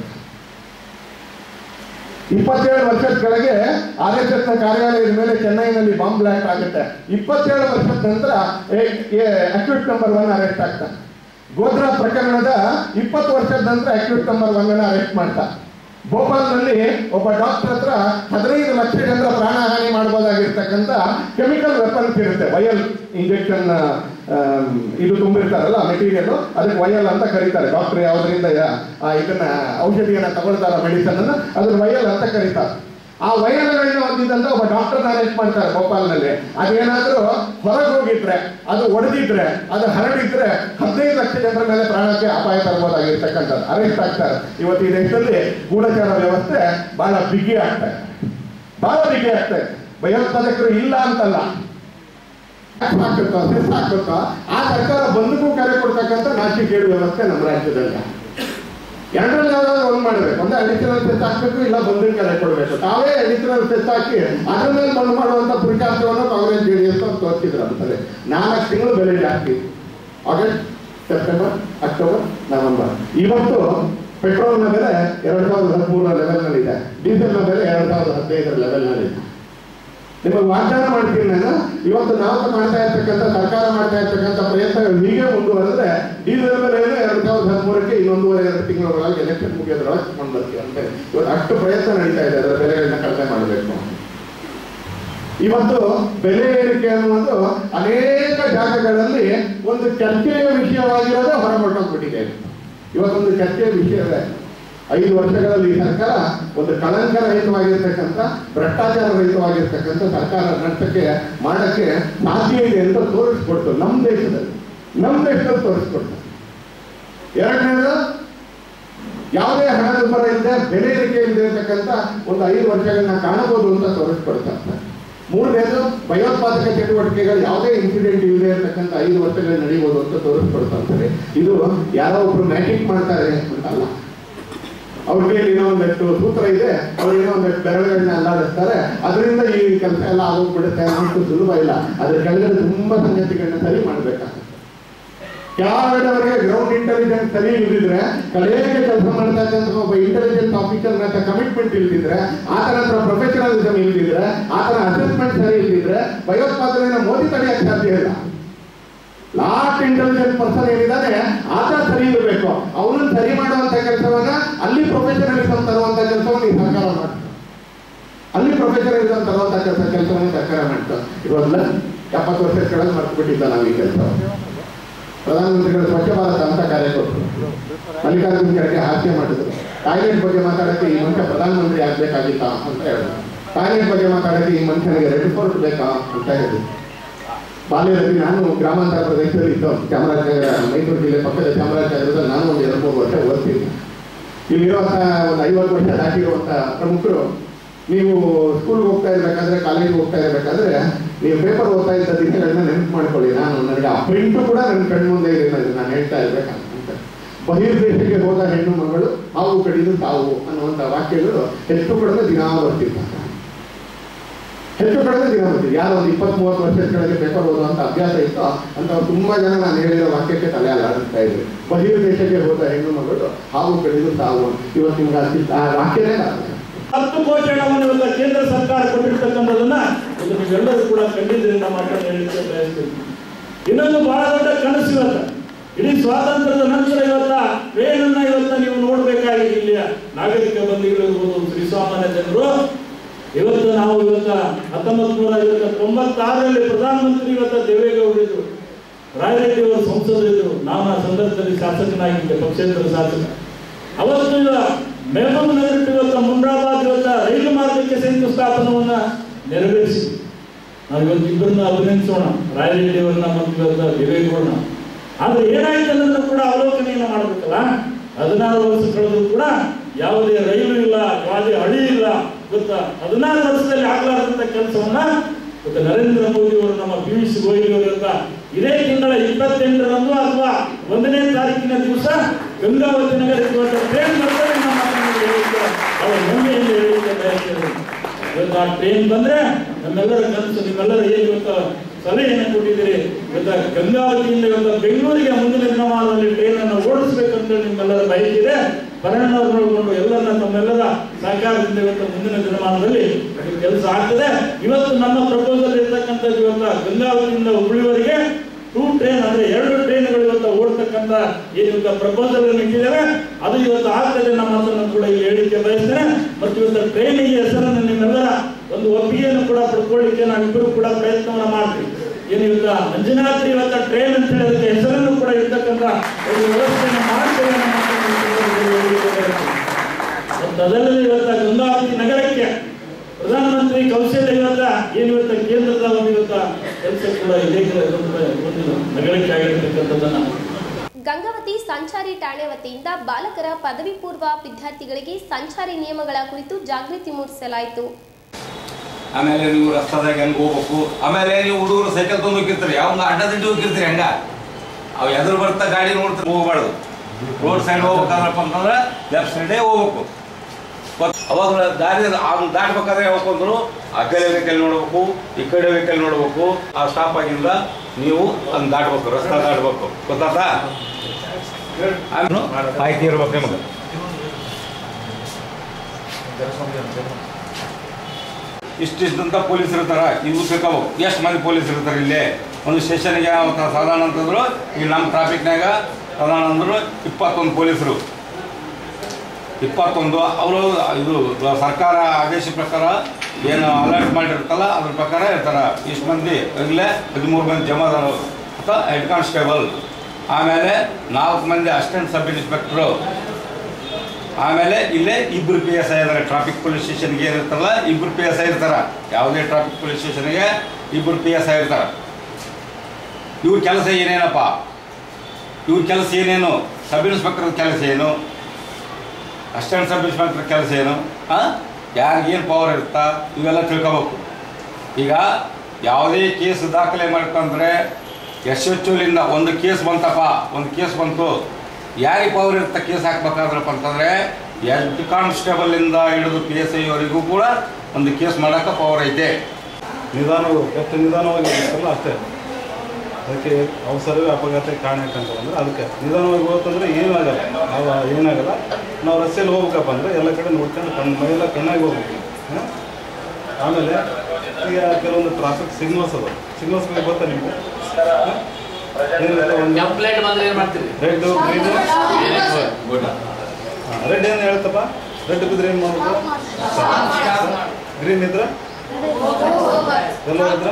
ಇಪ್ಪತ್ತೇಳು ವರ್ಷದ ಕೆಳಗೆ ಆರ್ ಎಸ್ ಎಸ್ ನ ಕಾರ್ಯಾಲಯದ ಮೇಲೆ ಚೆನ್ನೈನಲ್ಲಿ ಬಾಂಬ್ ಬ್ಲಾಸ್ಟ್ ಆಗುತ್ತೆ ಇಪ್ಪತ್ತೇಳು ವರ್ಷದ ನಂತರ ಅಕ್ಯೂಟ್ ನಂಬರ್ ಒನ್ ಅರೆಸ್ಟ್ ಆಗ್ತಾನೆ ಗೋಧ್ರಾ ಪ್ರಕರಣದ ಇಪ್ಪತ್ತು ವರ್ಷದ ನಂತರ ಅಕ್ಯೂಟ್ ನಂಬರ್ ಒನ್ ಅನ್ನ ಅರೆಸ್ಟ್ ಮಾಡ್ತಾ ಭೋಪಾಲ್ನಲ್ಲಿ ಒಬ್ಬ ಡಾಕ್ಟರ್ ಹತ್ರ ಹದಿನೈದು ಲಕ್ಷ ಜನರ ಪ್ರಾಣಹಾನಿ ಮಾಡಬಹುದಾಗಿರ್ತಕ್ಕಂಥ ಕೆಮಿಕಲ್ ವೆಪನ್ಸ್ ಇರುತ್ತೆ ವಯಲ್ ಇಂಜೆಕ್ಷನ್ ಇದು ತುಂಬಿರ್ತಾರಲ್ಲ ಮೆಟೀರಿಯಲ್ ಅದಕ್ಕೆ ವಯಲ್ ಅಂತ ಕರೀತಾರೆ ಡಾಕ್ಟರ್ ಯಾವ್ದ್ರಿಂದ ಆ ಇದನ್ನ ಔಷಧಿಯನ್ನ ತಗೊಳ್ತಾರ ಮೆಡಿಸನ್ ಅನ್ನ ಅದ್ರ ವಯಲ್ ಅಂತ ಕರೀತಾರೆ ಆ ವಯಲ್ಗಳನ್ನ ಹೊಂದಿದಂತ ಒಬ್ಬ ಡಾಕ್ಟರ್ ಅರೆಸ್ಟ್ ಮಾಡ್ತಾರೆ ಭೋಪಾಲ್ನಲ್ಲಿ ಅದೇನಾದ್ರೂ ಹೊರಗೆ ಹೋಗಿದ್ರೆ ಅದು ಒಡೆದಿದ್ರೆ ಅದು ಹರಡಿದ್ರೆ ಹದಿನೈದು ಲಕ್ಷ ಜನರ ಮೇಲೆ ಪ್ರಾಣಕ್ಕೆ ಅಪಾಯ ತರಬಹುದಾಗಿರ್ತಕ್ಕಂಥದ್ದು ಅರೆಸ್ಟ್ ಆಗ್ತಾರೆ ಇವತ್ತು ಈ ದೇಶದಲ್ಲಿ ಗೂಢಚಾರ ವ್ಯವಸ್ಥೆ ಬಹಳ ಬಿಗಿ ಆಗ್ತಾ ಇದೆ ಬಹಳ ಬಿಗಿ ಆಗ್ತಾ ಇದೆ ಭಯೋತ್ಪಾದಕರು ಇಲ್ಲ ಅಂತಲ್ಲ ಹಾಕುತ್ತೋ ಸೆಸ್ ಹಾಕುತ್ತೋ ಆ ಸರ್ಕಾರ ಬಂದಕ್ಕೂ ಕರೆ ಕೊಡ್ತಕ್ಕಂಥ ನಾಚಿಕೇಡು ವ್ಯವಸ್ಥೆ ನಮ್ಮ ರಾಜ್ಯದಲ್ಲಿ ಎರಡರಲ್ಲಿ ಯಾವ್ದಾದ್ರು ಒಂದು ಮಾಡಬೇಕು ಒಂದು ಅಡಿಷನಲ್ ಸೆಸ್ ಹಾಕ್ಬೇಕು ಇಲ್ಲ ಬಂದಿನ ಕರೆ ಕೊಡಬೇಕು ತಾವೇ ಅಡಿಷನಲ್ ಸೆಸ್ ಹಾಕಿ ಅದ್ರ ಮೇಲೆ ಬಂದ್ ಮಾಡುವಂತ ಪುರುಷಾರ್ಥವನ್ನು ಕಾಂಗ್ರೆಸ್ ಜೆಡಿಎಸ್ ಅವ್ರು ತೋರಿಸಿದ್ರು ಅಂತಾರೆ ನಾಲ್ಕು ತಿಂಗಳು ಬೆಲೆ ಜಾಸ್ತಿ ಆಗಸ್ಟ್ ಸೆಪ್ಟೆಂಬರ್ ಅಕ್ಟೋಬರ್ ನವೆಂಬರ್ ಇವತ್ತು ಪೆಟ್ರೋಲ್ನ ಬೆಲೆ ಎರಡ್ ಸಾವಿರದ ಹದಿಮೂರರ ಲೆವೆಲ್ನಲ್ಲಿ ಇದೆ ಡೀಸೆಲ್ನ ಬೆಲೆ ಎರಡ್ ಸಾವಿರದ ಹದಿನೈದರ ಲೆವೆಲ್ನಲ್ಲಿ ಇದೆ ನಿಮಗೆ ವಾಗ್ದಾನ ಮಾಡ್ತೀನಿ ನಾನು ಇವತ್ತು ನಾವು ಮಾಡ್ತಾ ಇರ್ತಕ್ಕಂಥ ಸರ್ಕಾರ ಮಾಡ್ತಾ ಇರ್ತಕ್ಕಂಥ ಪ್ರಯತ್ನಗಳು ಹೀಗೆ ಮುಂದುವರೆದ್ರೆ ಡೀಸೆಲ್ ಬೆಲೆ ಏನು ಎರಡ್ ಸಾವಿರದ ಹದಿಮೂರಕ್ಕೆ ಇನ್ನೊಂದೂವರೆ ಎರಡು ತಿಂಗಳೊಳಗೆ ಎಲೆಕ್ಷನ್ ಮುಗಿಯೋದ್ರೊಳಗೆ ತಗೊಂಡು ಬರ್ತೀವಿ ಅಂತ ಇವತ್ತು ಅಷ್ಟು ಪ್ರಯತ್ನ ನಡೀತಾ ಇದೆ ಅದರ ಬೆಲೆಗಳನ್ನ ಕಡಿಮೆ ಮಾಡಬೇಕು ಇವತ್ತು ಬೆಲೆ ಏರಿಕೆ ಅನ್ನುವುದು ಅನೇಕ ಜಾಗಗಳಲ್ಲಿ ಒಂದು ಚರ್ಚೆಯ ವಿಷಯವಾಗಿರೋದೇ ಹೊರಗೊಟ್ಟೋಗ್ಬಿಟ್ಟಿದೆ ಇವತ್ತೊಂದು ಚರ್ಚೆಯ ವಿಷಯವೇ ಐದು ವರ್ಷಗಳಲ್ಲಿ ಈ ಸರ್ಕಾರ ಒಂದು ಕಳಂಕ ರಹಿತವಾಗಿರ್ತಕ್ಕಂಥ ಭ್ರಷ್ಟಾಚಾರ ರಹಿತವಾಗಿರ್ತಕ್ಕಂಥ ಸರ್ಕಾರ ನಡೆಸಕ್ಕೆ ಮಾಡಕ್ಕೆ ಸಾಧ್ಯ ಇದೆ ಅಂತ ತೋರಿಸ್ಕೊಡ್ತು ನಮ್ಮ ದೇಶದಲ್ಲಿ ನಮ್ಮ ದೇಶದಲ್ಲಿ ತೋರಿಸ್ಕೊಡ್ತು ಎರಡನೇದು ಯಾವುದೇ ಹಣದುಬ್ಬರ ಇಲ್ಲದೆ ಬೆಲೆ ಏರಿಕೆ ಇಲ್ಲದೆ ಇರತಕ್ಕಂಥ ಒಂದು ಐದು ವರ್ಷಗಳನ್ನ ಕಾಣಬಹುದು ಅಂತ ತೋರಿಸ್ಕೊಡ್ತಾರೆ ಮೂರನೇದು ಭಯೋತ್ಪಾದಕ ಚಟುವಟಿಕೆಗಳು ಯಾವುದೇ ಇನ್ಸಿಡೆಂಟ್ ಇಲ್ಲದೆ ಇರತಕ್ಕಂಥ ಐದು ವರ್ಷಗಳು ನಡೀಬಹುದು ಅಂತ ತೋರಿಸ್ಕೊಡ್ತಾರೆ ಇದು ಯಾರೋ ಒಬ್ರು ಮ್ಯಾಜಿಕ್ ಮಾಡ್ತಾರೆ ಅಂತಲ್ಲ ಅವ್ರ ಕೈಯಲ್ಲಿ ಏನೋ ಒಂದಷ್ಟು ಸೂತ್ರ ಇದೆ ಅವ್ರು ಏನೋ ಒಂದಷ್ಟು ಬೆರಳುಗಳನ್ನ ಅಲ್ಲಾಡಿಸ್ತಾರೆ ಅದರಿಂದ ಈ ಕೆಲಸ ಎಲ್ಲ ಆಗೋಗ್ಬಿಡುತ್ತೆ ಅನ್ನೋಷ್ಟು ಸುಲಭ ಇಲ್ಲ ಅದ್ರ ಕೆಳಗಡೆ ತುಂಬಾ ಸಂಗತಿಗಳನ್ನ ಸರಿ ಮಾಡ್ಬೇಕಾಗ್ತದೆ ಕೆಳಗಡೆವರೆಗೆ ಗ್ರೌಂಡ್ ಇಂಟೆಲಿಜೆನ್ಸ್ ಸರಿ ಇಲ್ದಿದ್ರೆ ಕಡೆಗೆ ಕೆಲಸ ಮಾಡ್ತಾ ಇದ್ದಂತ ಒಬ್ಬ ಇಂಟೆಲಿಜೆನ್ಸ್ ಆಫೀಸರ್ ಅಂತ ಕಮಿಟ್ಮೆಂಟ್ ಇಲ್ದಿದ್ರೆ ಆತನ ಹತ್ರ ಪ್ರೊಫೆಷನಲಿಸಮ್ ಇಲ್ದಿದ್ರೆ ಆತನ ಅಸೆಸ್ಮೆಂಟ್ ಸರಿ ಇಲ್ದಿದ್ರೆ ಭಯೋತ್ಪಾದನೆಯನ್ನು ಮೋದಿ ತಡೆಯಕ್ಕೆ ಸಾಧ್ಯ ಇಲ್ಲ ಲಾಸ್ಟ್ ಇಂಟೆಲಿಜೆಂಟ್ ಪರ್ಸನ್ ಏನಿದ್ದಾನೆ ಆತ ಸರಿ ಇರಬೇಕು ಅವನನ್ನು ಸರಿ ಮಾಡುವಂತ ಕೆಲಸವನ್ನ ಅಲ್ಲಿ ಪ್ರೊಫೆಷನಲಿಸಮ್ ತರುವಂತ ಕೆಲಸವನ್ನು ಈ ಸರ್ಕಾರ ಮಾಡ್ತಾರೆ ಅಲ್ಲಿ ಪ್ರೊಫೆಷನಲಿಸಮ್ ತರುವಂತ ಕೆಲಸ ಕೆಲಸವನ್ನು ಸರ್ಕಾರ ಮಾಡ್ತಾರೆ ಇವಾಗಲ್ಲ ಎಪ್ಪತ್ತು ವರ್ಷದ ಕೆಳಗೆ ಮರ್ತು ಬಿಟ್ಟಿದ್ದ ನಾವು ಈ ಕೆಲಸ ಪ್ರಧಾನಮಂತ್ರಿಗಳು ಸ್ವಚ್ಛ ಭಾರತ ಅಂತ ಕಾರ್ಯಕ್ರಮ ಮಲ್ಲಿಕಾರ್ಜುನ ಖರ್ಗೆ ಹಾಸ್ಯ ಮಾಡಿದ್ರು ಟಾಯ್ಲೆಟ್ ಬಗ್ಗೆ ಮಾತಾಡಕ್ಕೆ ಈ ಮನುಷ್ಯ ಪ್ರಧಾನಮಂತ್ರಿ ಆಗ್ಬೇಕಾಗಿತ್ತಾ ಅಂತ ಹೇಳಿದ್ರು ಟಾಯ್ಲೆಟ್ ಬಗ್ಗೆ ಮಾತಾಡಕ್ಕೆ ಈ ಮನುಷ್ಯನಿಗೆ ರೆಡ್ ಫೋರ್ಟ್ ಬೇಕಾ ಅಂತ ಹೇಳಿದ್ರು ಬಾಲ್ಯದಲ್ಲಿ ನಾನು ಗ್ರಾಮಾಂತರ ಪ್ರದೇಶದಲ್ಲಿ ಇದ್ದು ಚಾಮರಾಜನಗರ ಮೈಸೂರು ಜಿಲ್ಲೆ ಪಕ್ಕದ ಚಾಮರಾಜನಗರದಲ್ಲಿ ನಾನು ಒಂದು ಎರಡು ಮೂರು ವರ್ಷ ಓದ್ತೀನಿ ಇಲ್ಲಿರುವಂಥ ಒಂದು ಐವತ್ತು ವರ್ಷ ದಾಟಿರುವಂಥ ಪ್ರಮುಖರು ನೀವು ಸ್ಕೂಲ್ಗೆ ಹೋಗ್ತಾ ಇರ್ಬೇಕಾದ್ರೆ ಕಾಲೇಜ್ಗೆ ಹೋಗ್ತಾ ಇರ್ಬೇಕಾದ್ರೆ ನೀವು ಪೇಪರ್ ಓದ್ತಾ ಇದ್ದ ದಿನಗಳನ್ನ ನೆನಪು ಮಾಡ್ಕೊಳ್ಳಿ ನಾನು ನನಗೆ ಆ ಪ್ರಿಂಟು ಕೂಡ ನನ್ನ ಕಣ್ಮುಂದೆ ಇದೆ ನನಗೆ ನಾನು ಹೇಳ್ತಾ ಇರ್ಬೇಕಂತ ಬಹಿರ್ದೇಶಕ್ಕೆ ಹೋದ ಹೆಣ್ಣು ಮಗಳು ಹಾವು ಕಡಿದು ತಾವು ಅನ್ನುವಂಥ ವಾಕ್ಯಗಳು ಹೆಚ್ಚು ಕಡಿಮೆ ದಿನಾ ಬರ್ತಿರ್ತಾರೆ ಹೆಚ್ಚು ಕಡಿಮೆ ದಿನ ಬರ್ತೀವಿ ಯಾರು ಒಂದು ಇಪ್ಪತ್ತ್ ಮೂವತ್ತು ವರ್ಷದ ಕೆಳಗೆ ಪೇಪರ್ ಓದುವಂಥ ಅಭ್ಯಾಸ ಇತ್ತೋ ಅಂಥವ್ರು ತುಂಬಾ ಜನ ನಾನು ಹೇಳಿರೋ ವಾಕ್ಯಕ್ಕೆ ತಲೆ ಅಲ್ಲಾಡಿಸ್ತಾ ಇದ್ರು ಬಹಿರ್ದೇಶಕ್ಕೆ ಹೋದ ಹೆಣ್ಣು ಮಗಳು ಹಾವು ಕಡಿದು ತಾವು ಇವತ್ತು ನಿಮ್ಗೆ ಅಷ್ಟಿಷ್ಟ ಆ ವಾಕ್ಯನೇ ನಾನು ಹತ್ತು ಕೋಟಿ ಹಣವನ್ನು ಇವತ್ತು ಕೇಂದ್ರ ಸರ್ಕಾರ ಕೊಟ್ಟಿರ್ತಕ್ಕಂಥದನ್ನ ಇವತ್ತು ನೀವೆಲ್ಲರೂ ಕೂಡ ಖಂಡಿತದಿಂದ ಮಾತನ್ನು ಹೇಳಲಿಕ್ಕೆ ಬಯಸ್ತೀನಿ ಇನ್ನೊಂದು ಬಹಳ ದೊಡ್ಡ ಕನಸು ಇವತ್ತು ಇಡೀ ಸ್ವಾತಂತ್ರ್ಯದ ನಂತರ ಇವತ್ತ ಟ್ರೈನನ್ನ ಇವತ್ತ ನೀವು ನೋಡ್ಬೇಕಾಗಿದೆ ಇಲ್ಲಿಯ ನಾಗರಿಕ ಬಂದಿಗಳಿರ್ಬೋದು ಶ್ರೀಸಾಮಾನ್ಯ ಜನರು ಇವತ್ತು ನಾವು ಇವತ್ತ ಹತ್ತೊಂಬತ್ತು ನೂರ ಇವತ್ತ ತೊಂಬತ್ತಾರರಲ್ಲಿ ಪ್ರಧಾನಮಂತ್ರಿ ಇವತ್ತ ದೇವೇಗೌಡರಿದ್ರು ರಾಯರೆಡ್ಡಿ ಅವರು ಸಂಸದರಿದ್ರು ನಾನು ಆ ಸಂದರ್ಭದಲ್ಲಿ ಶಾಸಕನಾಗಿದ್ದೆ ಪಕ್ಷೇತರ ಶಾಸಕ ಅವತ್ತು ಮೆಹಬೂಬ್ ನಗರ ಇವತ್ತ ಮುಂಡ್ರಾಬಾದ್ ಇವತ್ತ ರೈಲು ಮಾರ್ಗಕ್ಕೆ ಶಂಕುಸ್ಥಾಪನವನ್ನ ನೆರವೇರಿಸಿ ನಾವು ಇವತ್ತು ಇಬ್ಬರನ್ನ ಅಭಿನಂದಿಸೋಣ ರಾಯರೆಡ್ಡಿ ಅವರನ್ನ ಮತ್ತು ಇವತ್ತ ದೇವೇಗೌಡನ ಆದ್ರೆ ಏನಾಯ್ತು ಅನ್ನೋದನ್ನು ಕೂಡ ಅವಲೋಕನೆಯನ್ನ ಮಾಡಬೇಕಲ್ಲ ಹದಿನಾರು ವರ್ಷ ಕಳೆದ್ರು ಕೂಡ ಯಾವುದೇ ರೈಲು ಇಲ್ಲ ಯಾವುದೇ ಹಳಿ ಇಲ್ಲ ಗೊತ್ತಾ ಹದಿನಾರು ವರ್ಷದಲ್ಲಿ ಆಗಲಾರದಂತ ಕೆಲಸವನ್ನ ಇವತ್ತು ನರೇಂದ್ರ ಮೋದಿ ಅವರು ನಮ್ಮ ಪಿಯೂಷ್ ಗೋಯಲ್ ಅವರಿಂದ ಇದೇ ತಿಂಗಳ ಇಪ್ಪತ್ತೆಂಟರಂದು ಅಥವಾ ಒಂದನೇ ತಾರೀಕಿನ ದಿವಸ ಗಂಗಾವತಿ ನಗರಕ್ಕೆ ಇವತ್ತು ಟ್ರೈನ್ ಬರ್ತದೆ ನಮ್ಮ ಮಾತನ್ನು ಹೇಳಿಕ್ಕೆ ಅವರ ಹೆಮ್ಮೆಯಿಂದ ಹೇಳಿಕ್ಕೆ ಬಯಸ್ತೇನೆ ಇವತ್ತು ಆ ಟ್ರೈನ್ ಬಂದ್ರೆ ನಮ್ಮೆಲ್ಲರ ಕನಸು ನೀವೆಲ್ಲರ ಏನು ಇವತ್ತು ಸಲಹೆಯನ್ನು ಕೊಟ್ಟಿದ್ದೀರಿ ಇವತ್ತು ಗಂಗಾವತಿಯಿಂದ ಇವತ್ತು ಬೆಂಗಳೂರಿಗೆ ಮುಂದಿನ ದಿನಮಾನದಲ್ಲಿ ಟ್ರೈನ್ ಅನ್ನು ಓಡಿಸ್ಬೇಕಂತ ನಿಮ್ಮೆಲ್ಲರ ಬಯಕಿದೆ ಪರಿಣಾಮ ನೋಡಿಕೊಂಡು ಎಲ್ಲರನ್ನ ತಮ್ಮೆಲ್ಲರ ಸಹಕಾರದಿಂದ ಇವತ್ತು ಮುಂದಿನ ದಿನಮಾನದಲ್ಲಿ ಈ ಕೆಲಸ ಆಗ್ತದೆ ಇವತ್ತು ನಮ್ಮ ಪ್ರಪೋಸಲ್ ಇರ್ತಕ್ಕಂಥದ್ದು ಇವತ್ತು ಗಂಗಾವತಿಯಿಂದ ಹುಬ್ಳಿವರೆಗೆ ಟೂ ಟ್ರೈನ್ ಅಂದ್ರೆ ಎರಡು ಟ್ರೈನ್ಗಳು ಇವತ್ತು ಓಡ್ತಕ್ಕಂಥ ಏನು ಇವತ್ತು ಪ್ರಪೋಸಲ್ ಇಟ್ಟಿದ್ದೇವೆ ಅದು ಇವತ್ತು ಆಗ್ತದೆ ನಮ್ಮ ಮಾತನ್ನು ಕೂಡ ಇಲ್ಲಿ ಹೇಳಿಕೆ ಬಯಸ್ತೇನೆ ಮತ್ತು ಇವತ್ತು ಟ್ರೈನಿಗೆ ಹೆಸರನ್ನು ನಿಮ್ಮೆಲ್ಲರ ಒಂದು ಒಪ್ಪಿಗೆಯನ್ನು ಕೂಡ ಪಡ್ಕೊಳ್ಳಿಕ್ಕೆ ನಾವಿಬ್ಬರು ಕೂಡ ಪ್ರಯತ್ನವನ್ನ ಮಾಡ್ತೀವಿ ಏನು ಇವತ್ತು ಮಂಜುನಾಥ್ ಇವತ್ತು ಟ್ರೈನ್ ಅಂತ ಹೇಳಿ ಅದಕ್ಕೆ ಹೆಸರನ್ನು ಕೂಡ ಇರ್ತಕ್ಕಂಥ ಒಂದು ವ್ಯವಸ್ಥೆಯನ್ನು ಮಾಡ್ತೇವೆ ನಮ್ಮ ಮಾತನ್ನು ಈ ಸಂದರ್ಭದಲ್ಲಿ ಹೇಳಿಕೆ ಬಯಸ್ತೇನೆ. ಮತ್ತು ಅದಲ್ಲದೆ ಇವತ್ತು ಗಂಗಾವತಿ ನಗರಕ್ಕೆ ಪ್ರಧಾನಮಂತ್ರಿ ಕೌಶಲ್ಯ ಇವತ್ತ ಏನು ಇವತ್ತ ಕೇಂದ್ರದ ಒಂದು ಇವತ್ತ ಕೆಲಸ ಕೂಡ ಇದೇ ಒಂದು ನಗರಕ್ಕೆ ಆಗಿರ್ತಕ್ಕಂಥದ್ದನ್ನ ಗಂಗಾವತಿ ಸಂಚಾರಿ ಠಾಣೆ ವತಿಯಿಂದ ಬಾಲಕರ ಪದವಿ ಪೂರ್ವ ವಿದ್ಯಾರ್ಥಿಗಳಿಗೆ ಸಂಚಾರಿ ನಿಯಮಗಳ ಕುರಿತು ಜಾಗೃತಿ ಮೂಡಿಸಲಾಯಿತು ಆಮೇಲೆ ನೀವು ರಸ್ತಾದಾಗ ಹೆಂಗ್ ಹೋಗ್ಬೇಕು ಆಮೇಲೆ ನೀವು ಹುಡುಗರು ಸೈಕಲ್ ತಂದು ಹೋಗಿರ್ತೀರಿ ಯಾವ ಅಡ್ಡದಿಡ್ಡಿ ಹೋಗಿರ್ತೀರಿ ಹಂಗ ಅವು ಎದುರು ಬರ್ತಾ ಗಾಡಿ ನೋಡ್ತಾರೆ ಹೋಗ್ಬಾರ್ದು ರೋಡ್ ಸೈಡ್ ಹೋಗ್ಬೇಕಾದ್ರಪ್ಪ ಅಂತಂದ್ರೆ ಲೆಫ್ಟ್ ಸೈಡೇ ಹೋಗ್ಬೇಕು ಮತ್ತ್ ಅವಾಗ ದಾರಿ ಅವ್ನು ದಾಟ್ಬೇಕಾದ್ರೆ ಹೋಗ್ಕೊಂಡ್ರು ಆ ಕಡೆ ವೆಹಿಕಲ್ ನೋಡ್ಬೇಕು ಈ ಕಡೆ ವೆಹಿಕಲ್ ನೋಡ್ಬೇಕು ಆ ಸ್ಟಾಪ್ ಆಗಿಂದ ನೀವು ಅದನ್ನ ದಾಟ್ಬೇಕು ರಸ್ತೆ ದಾಟ್ಬೇಕು ಗೊತ್ತಾತ ಮಾಹಿತಿ ಇರ್ಬೇಕು ನಿಮಗೆ ಇಷ್ಟಿಷ್ಟಂತ ಪೊಲೀಸ್ ಇರ್ತಾರ ಇವು ತಿಳ್ಕೊಬೇಕು ಎಷ್ಟು ಮಂದಿ ಪೊಲೀಸ್ ಇರ್ತಾರೆ ಇಲ್ಲಿ ಒಂದು ಸ್ಟೇಷನ್ಗೆ ಸಾಧಾರಣ ಅಂತಂದ್ರು ಈಗ ನಮ್ಮ ಟ್ರಾಫಿಕ್ನಾಗ ಸಾಧಾರಣ ಅಂದ್ರು ಇಪ್ಪತ್ತೊಂದು ಪೊಲೀಸರು ಇಪ್ಪತ್ತೊಂದು ಅವರು ಇದು ಸರ್ಕಾರ ಆದೇಶ ಪ್ರಕಾರ ಏನು ಅಲರ್ಟ್ ಮಾಡಿರ್ತಲ್ಲ ಅದ್ರ ಪ್ರಕಾರ ಇರ್ತಾರೆ ಇಷ್ಟು ಮಂದಿ ಇಲ್ಲೇ ಹದಿಮೂರು ಮಂದಿ ಜಮಾದಾರು ಅಥವಾ ಹೆಡ್ ಕಾನ್ಸ್ಟೇಬಲ್ ಆಮೇಲೆ ನಾಲ್ಕು ಮಂದಿ ಅಸಿಸ್ಟೆಂಟ್ ಸಬ್ ಇನ್ಸ್ಪೆಕ್ಟ್ರು ಆಮೇಲೆ ಇಲ್ಲೇ ಇಬ್ಬರು ಪಿ ಎಸ್ ಐ ಇದಾರೆ ಟ್ರಾಫಿಕ್ ಪೊಲೀಸ್ ಸ್ಟೇಷನ್ಗೆ ಏನಿರ್ತಾರಲ್ಲ ಇಬ್ಬರು ಪಿ ಎಸ್ ಐ ಇರ್ತಾರೆ ಯಾವುದೇ ಟ್ರಾಫಿಕ್ ಪೊಲೀಸ್ ಸ್ಟೇಷನ್ಗೆ ಇಬ್ಬರು ಪಿ ಎಸ್ ಐ ಇರ್ತಾರೆ ಇವ್ರ ಕೆಲಸ ಏನೇನಪ್ಪ ಇವ್ರ ಕೆಲಸ ಏನೇನು ಸಬ್ ಇನ್ಸ್ಪೆಕ್ಟರ್ ಕೆಲಸ ಏನು ಅಸಿಸ್ಟೆಂಟ್ ಸಬ್ ಇನ್ಸ್ಪೆಕ್ಟರ್ ಕೆಲಸ ಏನು ಹಾಂ ಯಾರಿಗೇನು ಪವರ್ ಇರುತ್ತಾ ಇವೆಲ್ಲ ತಿಳ್ಕೊಬೇಕು ಈಗ ಯಾವುದೇ ಕೇಸ್ ದಾಖಲೆ ಮಾಡ್ಕೊಂಡ್ರೆ ಎಸ್ ಎಚ್ ಓಲಿಂದ ಒಂದು ಕೇಸ್ ಬಂತಪ್ಪ ಒಂದು ಕೇಸ್ ಬಂತು ಯಾರಿಗೆ ಪವರ್ ಇರುತ್ತೆ ಕೇಸ್ ಹಾಕ್ಬೇಕಾದ್ರಪ್ಪ ಅಂತಂದರೆ ಹೆಡ್ ಕಾನ್ಸ್ಟೇಬಲಿಂದ ಹಿಡಿದು ಪಿ ಎಸ್ ಐವರೆಗೂ ಕೂಡ ಒಂದು ಕೇಸ್ ಮಾಡೋಕೆ ಪವರ್ ಐತೆ ನಿಧಾನ ಎಷ್ಟು ನಿಧಾನವಾಗಿ ಇರುತ್ತಲ್ಲ ಅಷ್ಟೇ ಅದಕ್ಕೆ ಅವಸರವೇ ಅಪಘಾತಕ್ಕೆ ಕಾರಣ ಯಾಕಂತ ಅಂದ್ರೆ ಅದಕ್ಕೆ ನಿಧಾನವಾಗಿ ಹೋಗ್ತಂದ್ರೆ ಏನಾಗಲ್ಲ ನಾವು ಏನಾಗಲ್ಲ ನಾವು ರಸ್ತೆಯಲ್ಲಿ ಹೋಗ್ಬೇಕಪ್ಪ ಅಂದರೆ ಎಲ್ಲ ಕಡೆ ನೋಡ್ಕೊಂಡು ಕಣ್ಣು ಮೈಯೆಲ್ಲ ಕಣ್ಣಾಗಿ ಹೋಗ್ಬೇಕು ಹಾಂ? ಆಮೇಲೆ ಈಗ ಕೆಲವೊಂದು ಟ್ರಾಫಿಕ್ ಸಿಗ್ನಲ್ಸ್ ಅದ ಸಿಗ್ನಲ್ಸ್ಗಳಿಗೆ ಗೊತ್ತಾ ನಿಮಗೆ ಕಂಪ್ಲೇಂಟ್ ಬಂದ್ರೆ ಏನ್ ಮಾಡ್ತೀರಿ ರೆಡ್ ಗ್ರೀನ್ ರೆಡ್ ಏನು ಹೇಳ್ತಪ್ಪ ರೆಡ್ ಬಿದ್ರೆ ಏನು ಮಾಡ್ಬೇಕು ಗ್ರೀನ್ ಇದ್ರೆ ಎಲ್ಲ ಇದ್ರೆ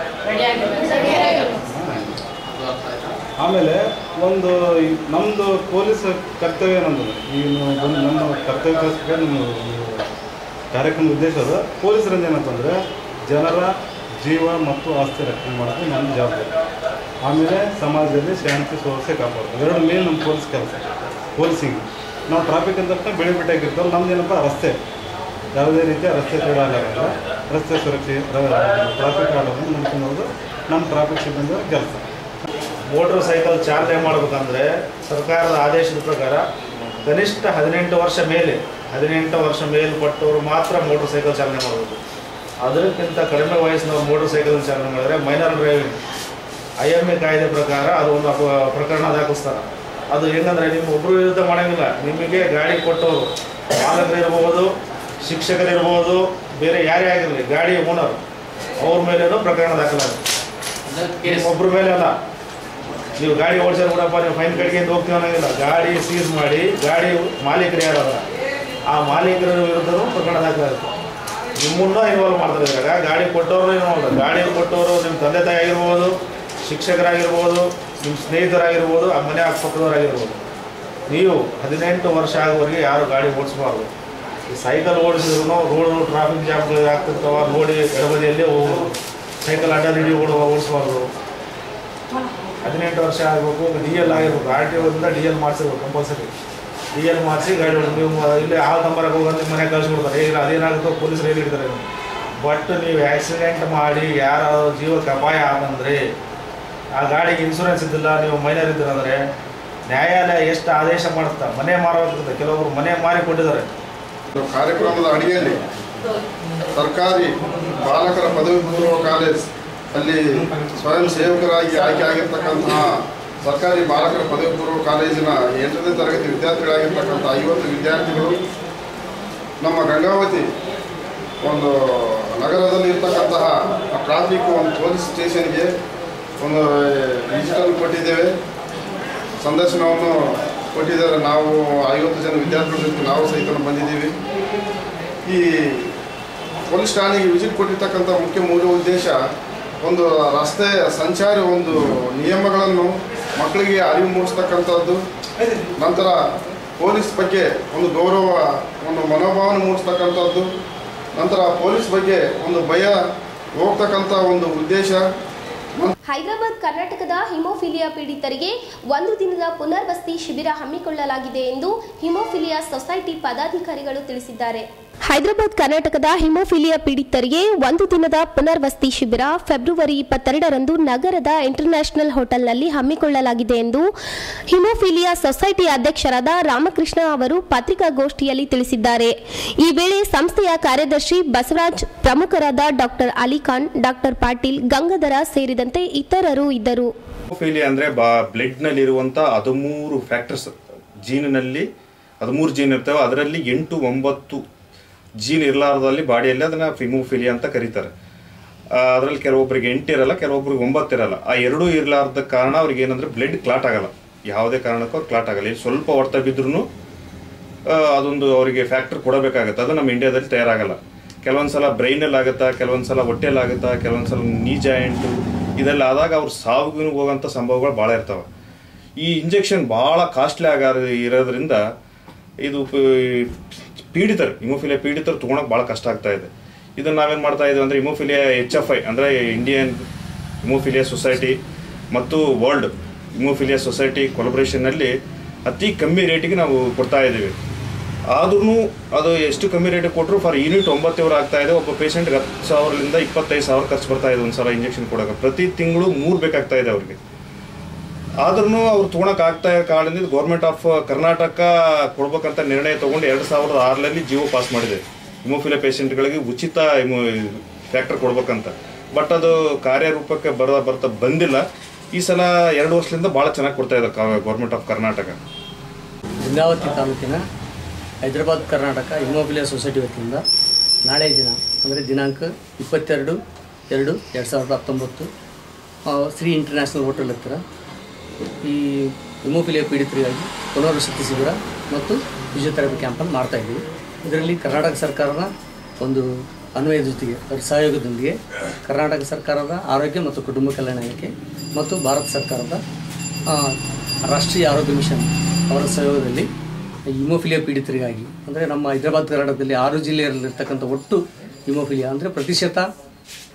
ಆಮೇಲೆ ಒಂದು ಈ ನಮ್ಮದು ಪೊಲೀಸ್ ಕರ್ತವ್ಯ ಏನಂದ್ರೆ ಈ ನಾವು ಬಂದು ನಮ್ಮ ಕರ್ತವ್ಯಕ್ಕೋಸ್ಕರ ನಮ್ಮ ಈ ಕಾರ್ಯಕ್ರಮ ಉದ್ದೇಶ ಅದ ಪೊಲೀಸರಿಂದ ಏನಂತಂದರೆ ಜನರ ಜೀವ ಮತ್ತು ಆಸ್ತಿ ರಕ್ಷಣೆ ಮಾಡೋದು ನನ್ನ ಜವಾಬ್ದಾರಿ ಆಮೇಲೆ ಸಮಾಜದಲ್ಲಿ ಶಾಂತಿ ಸುರಕ್ಷೆ ಕಾಪಾಡೋದು ಎರಡು ಮೇಲೆ ನಮ್ಮ ಪೊಲೀಸ್ ಕೆಲಸ ಪೊಲೀಸಿಂಗ್ ನಾವು ಟ್ರಾಫಿಕ್ ಅಂತ ತಕ್ಷಣ ಬೆಳೆ ಬಿಟ್ಟಾಗಿರ್ತಲ್ಲ ನಮ್ದು ಏನಪ್ಪ ರಸ್ತೆ ಯಾವುದೇ ರೀತಿಯ ರಸ್ತೆ ತಡೆಯಾಗಲ್ಲ ರಸ್ತೆ ಸುರಕ್ಷೆ ಟ್ರಾಫಿಕ್ ಆಡೋದನ್ನು ನೋಡ್ಕೊಳ್ಳೋದು ನಮ್ಮ ಟ್ರಾಫಿಕ್ ಸಿಬ್ಬಂದಿಯ ಕೆಲಸ ಮೋಟ್ರ್ ಸೈಕಲ್ ಚಾಲನೆ ಮಾಡಬೇಕಂದ್ರೆ ಸರ್ಕಾರದ ಆದೇಶದ ಪ್ರಕಾರ ಕನಿಷ್ಠ ಹದಿನೆಂಟು ವರ್ಷ ಮೇಲೆ ಹದಿನೆಂಟು ವರ್ಷ ಮೇಲ್ಪಟ್ಟವರು ಮಾತ್ರ ಮೋಟ್ರ್ ಸೈಕಲ್ ಚಾಲನೆ ಮಾಡಬೇಕು ಅದಕ್ಕಿಂತ ಕಡಿಮೆ ವಯಸ್ಸಿನವರು ಮೋಟ್ರ್ ಸೈಕಲ್ ಚಾಲನೆ ಮಾಡಿದ್ರೆ minor driving I M A ಕಾಯ್ದೆ ಪ್ರಕಾರ ಅದು ಒಂದು ಅಪ ಪ್ರಕರಣ ದಾಖಲಿಸ್ತಾರೆ ಅದು ಹೆಂಗಂದ್ರೆ ನಿಮ್ಮ ಒಬ್ಬರು ವಿರುದ್ಧ ಮಾಡೋಂಗಿಲ್ಲ ನಿಮಗೆ ಗಾಡಿ ಕೊಟ್ಟವರು ಮಾಲಕರಿರ್ಬೋದು ಶಿಕ್ಷಕರಿರ್ಬೋದು ಬೇರೆ ಯಾರೇ ಆಗಿರಲಿ ಗಾಡಿ ಓನರ್ ಅವ್ರ ಮೇಲೇನೂ ಪ್ರಕರಣ ದಾಖಲಾಗುತ್ತೆ ಒಬ್ಬರ ಮೇಲೆ ಅಲ್ಲ ನೀವು ಗಾಡಿ ಓಡಿಸೋದು ಕೂಡಪ್ಪ ನೀವು ಫೈನ್ ಕಟ್ಕೊಂಡು ಹೋಗ್ತೀವಿ ಅನ್ನೋಂಗಿಲ್ಲ ಗಾಡಿ ಸೀಸ್ ಮಾಡಿ ಗಾಡಿ ಮಾಲೀಕರು ಯಾರು ಅದ ಆ ಮಾಲೀಕರ ವಿರುದ್ಧನೂ ಪ್ರಕರಣ ದಾಖಲಾಗುತ್ತೆ ನಿಮ್ಮನ್ನ ಇನ್ವಾಲ್ವ್ ಮಾಡ್ತಾರೆ ಇದ್ರಾಗ ಗಾಡಿ ಕೊಟ್ಟವರು ಇನ್ವಾಲ್ವ್ ಗಾಡಿ ಕೊಟ್ಟವರು ನಿಮ್ಮ ತಂದೆ ತಾಯಿ ಆಗಿರ್ಬೋದು ಶಿಕ್ಷಕರಾಗಿರ್ಬೋದು ನಿಮ್ಮ ಸ್ನೇಹಿತರಾಗಿರ್ಬೋದು ಆ ಮನೆ ಅಕ್ಕಪಕ್ಕದವರಾಗಿರ್ಬೋದು ನೀವು ಹದಿನೆಂಟು ವರ್ಷ ಆಗೋವರೆಗೆ ಯಾರು ಗಾಡಿ ಓಡಿಸ್ಬಾರ್ದು ಈ ಸೈಕಲ್ ಓಡಿಸಿದ್ರು ರೋಡ್ ಟ್ರಾಫಿಕ್ ಜಾಮ್ಗಳು ಆಗ್ತಿರ್ತಾವ ನೋಡಿ ಎಡಬದಿಯಲ್ಲಿ ಹೋಗೋದು ಸೈಕಲ್ ಅಡ್ಡ ಹಿಡಿ ಓಡುವ ಓಡಿಸ್ಬಾರ್ದು ಹದಿನೆಂಟು ವರ್ಷ ಆಗಬೇಕು ಡಿ ಎಲ್ ಆಗಿರ್ಬೇಕು ಆರ್ ಟಿ ಒದಿಂದ ಡಿ ಎಲ್ ಮಾಡಿಸಿರ್ಬೇಕು ಕಂಪಲ್ಸರಿ ಡಿ ಎಲ್ ಮಾಡಿಸಿ ಗಾಡಿ ಹೊಡ್- ನೀವು ಇಲ್ಲಿ ಹಾಲು ನಂಬರ್ಗೆ ಹೋಗೋದು ನಿಮ್ಮ ಮನೆಗೆ ಕಳಿಸ್ಬಿಡ್ತಾರೆ ಇಲ್ಲ ಅದೇನಾಗುತ್ತೋ ಪೊಲೀಸರು ಹೇಳಿ ಹಿಡಿತಾರೆ ಬಟ್ ನೀವು ಆಕ್ಸಿಡೆಂಟ್ ಮಾಡಿ ಯಾರ ಜೀವಕ್ಕೆ ಅಪಾಯ ಆದಂದ್ರೆ ಆ ಗಾಡಿಗೆ ಇನ್ಶೂರೆನ್ಸ್ ಇದ್ದಿಲ್ಲ ನೀವು ಮೈನರ್ ಇದ್ದೀರಂದ್ರೆ ನ್ಯಾಯಾಲಯ ಎಷ್ಟು ಆದೇಶ ಮಾಡುತ್ತಾ ಮನೆ ಮಾರಬೇಕಾಗುತ್ತೆ ಕೆಲವೊಬ್ರು ಮನೆ ಮಾರಿ ಕೊಟ್ಟಿದ್ದಾರೆ ಕಾರ್ಯಕ್ರಮದ ಅಡಿಯಲ್ಲಿ ಸರ್ಕಾರಿ ಬಾಲಕರ ಪದವಿ ಪೂರ್ವ ಕಾಲೇಜ್ ಅಲ್ಲಿ ಸ್ವಯಂ ಸೇವಕರಾಗಿ ಆಯ್ಕೆ ಆಗಿರ್ತಕ್ಕಂತಹ ಸರ್ಕಾರಿ ಬಾಲಕರ ಪದವಿ ಪೂರ್ವ ಕಾಲೇಜಿನ ಎಂಟನೇ ತರಗತಿ ವಿದ್ಯಾರ್ಥಿಗಳಾಗಿರ್ತಕ್ಕಂಥ ಐವತ್ತು ವಿದ್ಯಾರ್ಥಿಗಳು ನಮ್ಮ ಗಂಗಾವತಿ ಒಂದು ನಗರದಲ್ಲಿ ಇರ್ತಕ್ಕಂತಹ ಟ್ರಾಫಿಕ್ ಒಂದು ಪೊಲೀಸ್ ಸ್ಟೇಷನ್ಗೆ ಒಂದು ಡಿಜಿಟಲ್ ಕೊಟ್ಟಿದ್ದೇವೆ ಸಂದರ್ಶನವನ್ನು ಕೊಟ್ಟಿದ್ದಾರೆ ನಾವು ಐವತ್ತು ಜನ ವಿದ್ಯಾರ್ಥಿಗಳ ಜೊತೆ ನಾವು ಸಹಿತ ಬಂದಿದ್ದೀವಿ ಈ ಪೊಲೀಸ್ ಠಾಣೆಗೆ ವಿಸಿಟ್ ಕೊಟ್ಟಿರ್ತಕ್ಕಂಥ ಮುಖ್ಯ ಮೂಲ ಉದ್ದೇಶ ಒಂದು ರಸ್ತೆ ಸಂಚಾರಿ ಒಂದು ನಿಯಮಗಳನ್ನು ಮಕ್ಕಳಿಗೆ ಅರಿವು ಮೂಡಿಸ್ತಕ್ಕಂಥದ್ದು ನಂತರ ಪೊಲೀಸ್ ಬಗ್ಗೆ ಒಂದು ಗೌರವ ಒಂದು ಮನೋಭಾವನೆ ಮೂಡಿಸ್ತಕ್ಕಂಥದ್ದು ನಂತರ ಪೊಲೀಸ್ ಬಗ್ಗೆ ಒಂದು ಭಯ ಹೋಗ್ತಕ್ಕಂಥ ಒಂದು ಉದ್ದೇಶ ಹೈದರಾಬಾದ್ ಕರ್ನಾಟಕದ ಹಿಮೋಫಿಲಿಯಾ ಪೀಡಿತರಿಗೆ ಒಂದು ದಿನದ ಪುನರ್ವಸತಿ ಶಿಬಿರ ಹಮ್ಮಿಕೊಳ್ಳಲಾಗಿದೆ ಎಂದು ಹಿಮೋಫಿಲಿಯಾ ಸೊಸೈಟಿ ಪದಾಧಿಕಾರಿಗಳು ತಿಳಿಸಿದ್ದಾರೆ ಹೈದರಾಬಾದ್ ಕರ್ನಾಟಕದ ಹಿಮೋಫಿಲಿಯಾ ಪೀಡಿತರಿಗೆ ಒಂದು ದಿನದ ಪುನರ್ವಸತಿ ಶಿಬಿರ ಫೆಬ್ರವರಿ ಇಪ್ಪತ್ತೆರಡರಂದು ನಗರದ ಇಂಟರ್ನ್ಯಾಷನಲ್ ಹೋಟೆಲ್ನಲ್ಲಿ ಹಮ್ಮಿಕೊಳ್ಳಲಾಗಿದೆ ಎಂದು ಹಿಮೋಫಿಲಿಯಾ ಸೊಸೈಟಿ ಅಧ್ಯಕ್ಷರಾದ ರಾಮಕೃಷ್ಣ ಅವರು ಪತ್ರಿಕಾಗೋಷ್ಠಿಯಲ್ಲಿ ತಿಳಿಸಿದ್ದಾರೆ ಈ ವೇಳೆ ಸಂಸ್ಥೆಯ ಕಾರ್ಯದರ್ಶಿ ಬಸವರಾಜ್ ಪ್ರಮುಖರಾದ ಡಾಕ್ಟರ್ ಅಲಿಖಾನ್ ಡಾಕ್ಟರ್ ಪಾಟೀಲ್ ಗಂಗಾಧರ ಸೇರಿದಂತೆ ಇತರರು ಇದ್ದರು ಹಿಮೋಫಿಲಿಯಾ ಅಂದರೆ ಬಾ ಬ್ಲಡ್ನಲ್ಲಿರುವಂಥ ಹದಿಮೂರು ಫ್ಯಾಕ್ಟರ್ಸ್ ಜೀನಿನಲ್ಲಿ ಹದಿಮೂರು ಜೀನ್ ಇರ್ತವೆ ಅದರಲ್ಲಿ ಎಂಟು ಒಂಬತ್ತು ಜೀನ್ ಇರಲಾರ್ದಲ್ಲಿ ಬಾಡಿಯಲ್ಲಿ ಅದನ್ನು ಹಿಮೋಫಿಲಿಯಾ ಅಂತ ಕರೀತಾರೆ ಅದರಲ್ಲಿ ಕೆಲವೊಬ್ಬರಿಗೆ ಎಂಟು ಇರಲ್ಲ ಕೆಲವೊಬ್ಬರಿಗೆ ಒಂಬತ್ತು ಇರಲ್ಲ ಆ ಎರಡೂ ಇರಲಾರ್ದ ಕಾರಣ ಅವ್ರಿಗೆ ಏನಂದ್ರೆ ಬ್ಲಡ್ ಕ್ಲಾಟ್ ಆಗಲ್ಲ ಯಾವುದೇ ಕಾರಣಕ್ಕೂ ಅವ್ರು ಕ್ಲಾಟ್ ಆಗಲ್ಲ ಇಲ್ಲಿ ಸ್ವಲ್ಪ ಹೊಡೆತ ಬಿದ್ರೂ ಅದೊಂದು ಅವರಿಗೆ ಫ್ಯಾಕ್ಟರ್ ಕೊಡಬೇಕಾಗತ್ತೆ ಅದು ನಮ್ಮ ಇಂಡಿಯಾದಲ್ಲಿ ತಯಾರಾಗಲ್ಲ ಕೆಲವೊಂದು ಸಲ ಬ್ರೈನಲ್ಲಿ ಆಗುತ್ತಾ ಕೆಲವೊಂದು ಸಲ ಹೊಟ್ಟೆಯಲ್ಲಿ ಆಗುತ್ತಾ ಕೆಲವೊಂದು ಸಲ ನೀ ಜಾಯಿಂಟು ಇದೆಲ್ಲ ಆದಾಗ ಅವ್ರು ಸಾವಿಗೂ ಹೋಗೋಂಥ ಸಂಭವಗಳು ಭಾಳ ಇರ್ತವೆ ಈ ಇಂಜೆಕ್ಷನ್ ಭಾಳ ಕಾಸ್ಟ್ಲಿ ಆಗ ಇರೋದ್ರಿಂದ ಇದು ಪ- ಪೀಡಿತರು ಹಿಮೋಫಿಲಿಯಾ ಪೀಡಿತರು ತೊಗೊಳಕ್ಕೆ ಭಾಳ ಕಷ್ಟ ಆಗ್ತಾ ಇದೆ ಇದನ್ನು ನಾವೇನು ಮಾಡ್ತಾ ಇದ್ದೀವಿ ಅಂದರೆ ಹಿಮೋಫಿಲಿಯಾ ಎಚ್ ಎಫ್ ಐ ಅಂದರೆ ಇಂಡಿಯನ್ ಹಿಮೋಫಿಲಿಯಾ ಸೊಸೈಟಿ ಮತ್ತು ವರ್ಲ್ಡ್ ಹಿಮೋಫಿಲಿಯಾ ಸೊಸೈಟಿ ಕೊಲಬ್ರೇಷನ್ನಲ್ಲಿ ಅತಿ ಕಮ್ಮಿ ರೇಟಿಗೆ ನಾವು ಕೊಡ್ತಾ ಇದ್ದೀವಿ ಆದ್ರೂ ಅದು ಎಷ್ಟು ಕಮ್ಮಿ ರೇಟಿಗೆ ಕೊಟ್ಟರು ಫಾರ್ ಯೂನಿಟ್ ಒಂಬತ್ತು ಆಗ್ತಾ ಇದೆ ಒಬ್ಬ ಪೇಷಂಟ್ಗೆ ಹತ್ತು ಸಾವಿರದಿಂದ ಇಪ್ಪತ್ತೈದು ಸಾವಿರ ಖರ್ಚು ಬರ್ತಾ ಇದೆ ಒಂದು ಸಲ ಇಂಜೆಕ್ಷನ್ ಕೊಡೋಕೆ ಪ್ರತಿ ತಿಂಗಳು ಮೂರು ಬೇಕಾಗ್ತಾ ಇದೆ ಅವ್ರಿಗೆ ಆದ್ರೂ ಅವ್ರು ತೊಗೊಳಕ್ ಆಗ್ತಾ ಇರೋ ಕಾರಣದಿಂದ ಗೌರ್ಮೆಂಟ್ ಆಫ್ ಕರ್ನಾಟಕ ಕೊಡ್ಬೇಕಂತ ನಿರ್ಣಯ ತಗೊಂಡು ಎರಡು ಸಾವಿರದ ಆರರಲ್ಲಿ ಜಿಯೋ ಪಾಸ್ ಮಾಡಿದೆ ಹಿಮೋಫಿಲಿಯಾ ಪೇಷಂಟ್ಗಳಿಗೆ ಉಚಿತ ಫ್ಯಾಕ್ಟರ್ ಕೊಡ್ಬೇಕಂತ ಬಟ್ ಅದು ಕಾರ್ಯರೂಪಕ್ಕೆ ಬರ ಬರ್ತಾ ಬಂದಿಲ್ಲ ಈ ಸಲ ಎರಡು ವರ್ಷದಿಂದ ಭಾಳ ಚೆನ್ನಾಗಿ ಕೊಡ್ತಾ ಇದ್ದಾರೆ ಗೌರ್ಮೆಂಟ್ ಆಫ್ ಕರ್ನಾಟಕ ಗಂಗಾವತಿ ತಾಲೂಕಿನ ಹೈದರಾಬಾದ್ ಕರ್ನಾಟಕ ಹಿಮೋಫಿಲಿಯಾ ಸೊಸೈಟಿ ವತಿಯಿಂದ ನಾಳೆ ದಿನ ಅಂದರೆ ದಿನಾಂಕ ಇಪ್ಪತ್ತೆರಡು ಎರಡು ಎರಡು ಸಾವಿರದ ಹತ್ತೊಂಬತ್ತು ಆ, ಶ್ರೀ ಇಂಟರ್ನ್ಯಾಷನಲ್ ಹೋಟೆಲ್ ಹತ್ತಿರ ಈ ಹಿಮೋಫಿಲಿಯಾ ಪೀಡಿತರಿಗಾಗಿ ಪುನರ್ವಸತಿ ಶಿಬಿರ ಮತ್ತು ಫಿಸಿಯೋಥೆರಪಿ ಕ್ಯಾಂಪನ್ನು ಮಾಡ್ತಾ ಇದ್ದೀವಿ ಇದರಲ್ಲಿ ಕರ್ನಾಟಕ ಸರ್ಕಾರದ ಒಂದು ಅನ್ವಯ ಜೊತೆಗೆ ಅದರ ಸಹಯೋಗದೊಂದಿಗೆ ಕರ್ನಾಟಕ ಸರ್ಕಾರದ ಆರೋಗ್ಯ ಮತ್ತು ಕುಟುಂಬ ಕಲ್ಯಾಣ ಇಲಾಖೆ ಮತ್ತು ಭಾರತ ಸರ್ಕಾರದ ಆ, ರಾಷ್ಟ್ರೀಯ ಆರೋಗ್ಯ ಮಿಷನ್ ಅವರ ಸಹಯೋಗದಲ್ಲಿ ಹಿಮೋಫಿಲಿಯಾ ಪೀಡಿತರಿಗಾಗಿ ಅಂದರೆ ನಮ್ಮ ಹೈದರಾಬಾದ್ ಕರ್ನಾಟಕದಲ್ಲಿ ಆರು ಜಿಲ್ಲೆಯಲ್ಲಿರ್ತಕ್ಕಂಥ ಒಟ್ಟು ಹಿಮೋಫಿಲಿಯಾ ಅಂದರೆ ಪ್ರತಿಶತ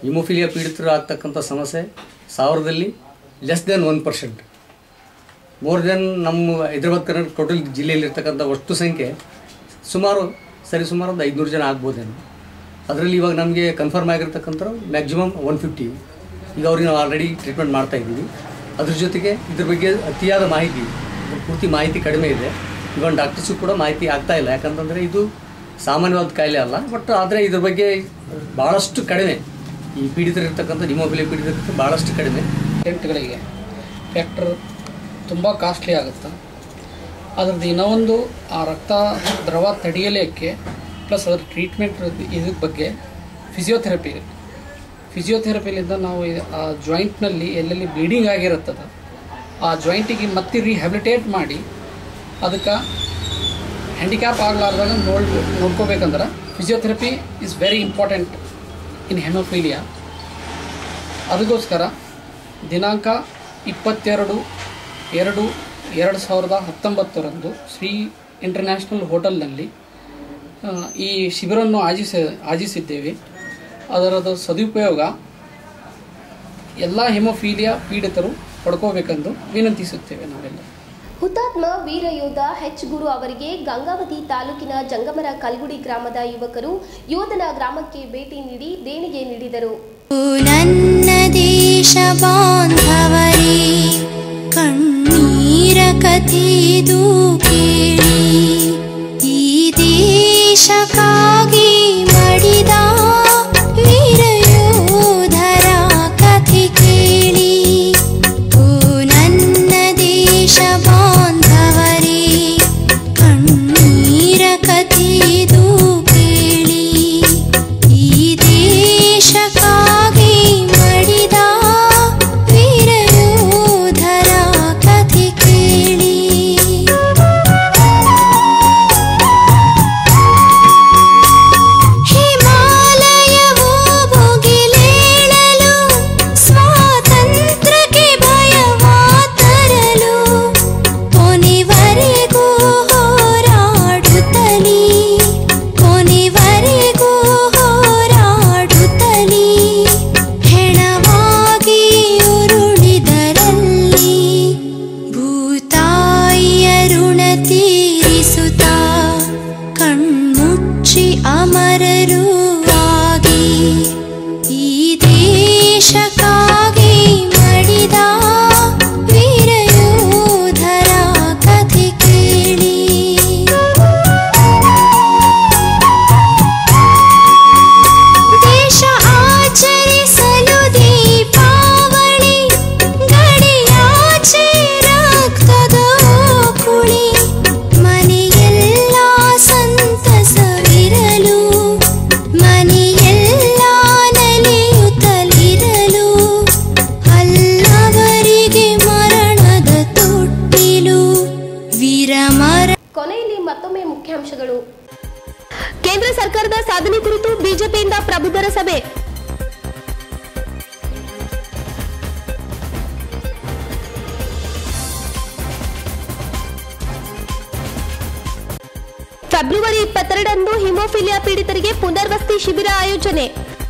ಹಿಮೋಫಿಲಿಯಾ ಪೀಡಿತರು ಆಗ್ತಕ್ಕಂಥ ಸಮಸ್ಯೆ ಸಾವಿರದಲ್ಲಿ less than one percent more than ನಮ್ಮ ಹೈದರಾಬಾದ್ ಕರ್ನಾಟಕ ಟೋಟಲ್ ಜಿಲ್ಲೆಯಲ್ಲಿರ್ತಕ್ಕಂಥ ಒಟ್ಟು ಸಂಖ್ಯೆ ಸುಮಾರು ಸರಿ ಸುಮಾರು ಒಂದು ಐದುನೂರು ಜನ ಆಗ್ಬೋದೇನೋ ಅದರಲ್ಲಿ ಇವಾಗ ನಮಗೆ ಕನ್ಫರ್ಮ್ ಆಗಿರ್ತಕ್ಕಂಥ ಮ್ಯಾಕ್ಸಿಮಮ್ ಒನ್ ಫಿಫ್ಟಿ ಈಗ ಅವ್ರಿಗೆ ನಾವು ಆಲ್ರೆಡಿ ಟ್ರೀಟ್ಮೆಂಟ್ ಮಾಡ್ತಾ ಇದ್ದೀವಿ ಅದ್ರ ಜೊತೆಗೆ ಇದ್ರ ಬಗ್ಗೆ ಅತಿಯಾದ ಮಾಹಿತಿ ಇದ್ರ ಪೂರ್ತಿ ಮಾಹಿತಿ ಕಡಿಮೆ ಇದೆ ಇವಾಗ ಡಾಕ್ಟರ್ಸು ಕೂಡ ಮಾಹಿತಿ ಆಗ್ತಾ ಇಲ್ಲ ಯಾಕಂತಂದರೆ ಇದು ಸಾಮಾನ್ಯವಾದ ಕಾಯಿಲೆ ಅಲ್ಲ ಬಟ್ ಆದರೆ ಇದ್ರ ಬಗ್ಗೆ ಭಾಳಷ್ಟು ಕಡಿಮೆ ಈ ಪೀಡಿತರಿರ್ತಕ್ಕಂಥ ಹಿಮೋಫಿಲಿಯಾ ಪೀಡಿತರಿರ್ತಕ್ಕಂಥ ಭಾಳಷ್ಟು ಕಡಿಮೆ ಪೇಷಂಟ್ಗಳಿಗೆ ಫ್ಯಾಕ್ಟರ್ ತುಂಬ ಕಾಸ್ಟ್ಲಿ ಆಗುತ್ತೆ ಅದ್ರದ್ದು ಇನ್ನೊಂದು ಆ ರಕ್ತ ದ್ರವ ತಡೆಯಲಿಕ್ಕೆ ಪ್ಲಸ್ ಅದರ ಟ್ರೀಟ್ಮೆಂಟ್ ಇದ್ರ ಬಗ್ಗೆ ಫಿಸಿಯೋಥೆರಪಿ ಫಿಸಿಯೋಥೆರಪಿಲಿಂದ ನಾವು ಇದ್- ಆ ಜಾಯಿಂಟ್ನಲ್ಲಿ ಎಲ್ಲೆಲ್ಲಿ ಬ್ಲೀಡಿಂಗ್ ಆಗಿರುತ್ತದೆ ಆ ಜಾಯಿಂಟಿಗೆ ಮತ್ತೆ ರಿಹ್ಯಾಬಿಲಿಟೇಟ್ ಮಾಡಿ ಅದಕ್ಕೆ ಹ್ಯಾಂಡಿಕ್ಯಾಪ್ ಆಗಲಾರ್ದಾಗ ನೋಡ್ ನೋಡ್ಕೋಬೇಕಂದ್ರೆ physiotherapy is very important in haemophilia ಅದಕ್ಕೋಸ್ಕರ ದಿನಾಂಕ ಇಪ್ಪತ್ತೆರಡು ಎರಡು ಎರಡು ಸಾವಿರದ ಹತ್ತೊಂಬತ್ತರಂದು ಶ್ರೀ ಇಂಟರ್ನ್ಯಾಷನಲ್ ಹೋಟೆಲ್ನಲ್ಲಿ ಆ, ಈ ಶಿಬಿರವನ್ನು ಆಯೋಜಿಸ ಆಯೋಜಿಸಿದ್ದೇವೆ ಅದರದ್ದು ಸದುಪಯೋಗ ಎಲ್ಲ ಹೆಮೋಫೀಲಿಯಾ ಪೀಡಿತರು ಪಡ್ಕೋಬೇಕೆಂದು ವಿನಂತಿಸುತ್ತೇವೆ ನಾವೆಲ್ಲ ಹುತಾತ್ಮ ವೀರ ಯೋಧ ಹೆಚ್ ಗುರು ಅವರಿಗೆ ಗಂಗಾವತಿ ತಾಲೂಕಿನ ಜಂಗಮರ ಕಲ್ಗುಡಿ ಗ್ರಾಮದ ಯುವಕರು ಯೋಧನ ಗ್ರಾಮಕ್ಕೆ ಭೇಟಿ ನೀಡಿ ದೇಣಿಗೆ ನೀಡಿದರು ನನ್ನ ದೇಶ ಬಾಂಧವರೇ ಕಣ್ಣೀರ ಕಥೆದು ಕೇಳಿ ಈ ದೇಶಕ್ಕಾಗಿ ಮಡಿದ ವೀರ ಯೋಧರ ಕಥೆ ಕೇಳಿ ಓ ನನ್ನ ದೇಶ ಬಾಂಧವರೇ ಕಣ್ಣೀರ ಕಥೆದು ಕೇಳಿ ಈ ದೇಶಕ್ಕಾಗಿ ಮಡಿದ ವೀರ ಯೋಧರ ಕಥೆ ಕೇಳಿ ಹಿಮಾಲಯವು ಭುಗಿಲೇಳಲು ಸ್ವಾತಂತ್ರ್ಯಕ್ಕೆ ಭಯವ ತರಲು ಕೊನೆವರೆಗೂ ಹೋರಾಡುತ್ತಲೀ ಕೊನೆವರೆಗೂ ಹೋರಾಡುತ್ತಲೀ ಹೆಣವಾಗಿ ಉರುಳಿದರಲ್ಲಿ ಭೂತಾಯಿಯ ಋಣ ತೀರಿಸುತ್ತಾ ಕಣ್ಮುಚ್ಚಿ ಅಮರರು ಆಗಿ ಈ ದೇಶಕ್ಕಾಗಿ ಮಡಿದ ವೀರ ಯೋಧರ ಕಥೆ ಕೇಳಿ ದೇಶ ಆಚರಿಸಲು ದೀಪಾವಳಿ ಗಡಿಯಾಚೆ ರಕ್ತದ ಕುಳಿ ಮನೆಯೆಲ್ಲ ಸಂತಸವಿರಲು ಮನೆಯೆಲ್ಲ ನಲಿಯುತ್ತಲಿರಲು ಹಲ್ಲವರಿಗೆ ಮರಣದ ತೊಟ್ಟಿಲು ವೀರಮರ ಕೊನೆಯಲ್ಲಿ ಮತ್ತೊಮ್ಮೆ ಮುಖ್ಯಾಂಶಗಳು ಕೇಂದ್ರ ಸರ್ಕಾರದ ಸಾಧನೆ ಕುರಿತು ಬಿಜೆಪಿಯಿಂದ ಪ್ರಬುದ್ಧರ ಸಭೆ ಫೆಬ್ರವರಿ ಇಪ್ಪತ್ತೆರಡರಂದು ಹಿಮೋಫಿಲಿಯಾ ಪೀಡಿತರಿಗೆ ಪುನರ್ವಸತಿ ಶಿಬಿರ ಆಯೋಜನೆ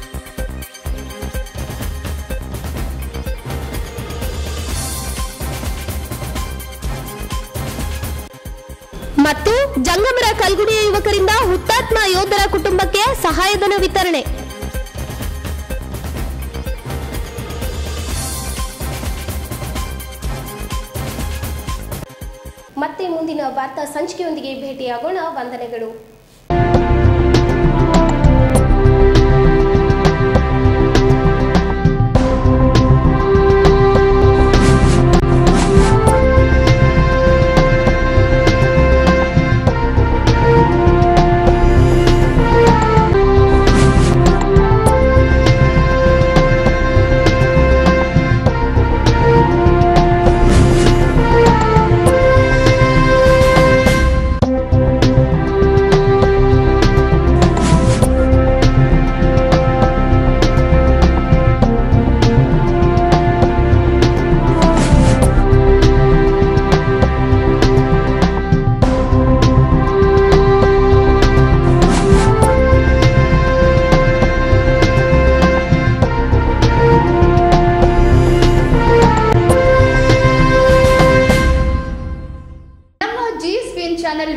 ಮತ್ತು ಜಂಗಮರ ಕಲ್ಗುಡಿಯ ಯುವಕರಿಂದ ಹುತಾತ್ಮ ಯೋಧರ ಕುಟುಂಬಕ್ಕೆ ಸಹಾಯಧನ ವಿತರಣೆ ಮತ್ತೆ ಮುಂದಿನ ವಾರ್ತಾ ಸಂಚಿಕೆಯೊಂದಿಗೆ ಭೇಟಿಯಾಗೋಣ ವಂದನೆಗಳು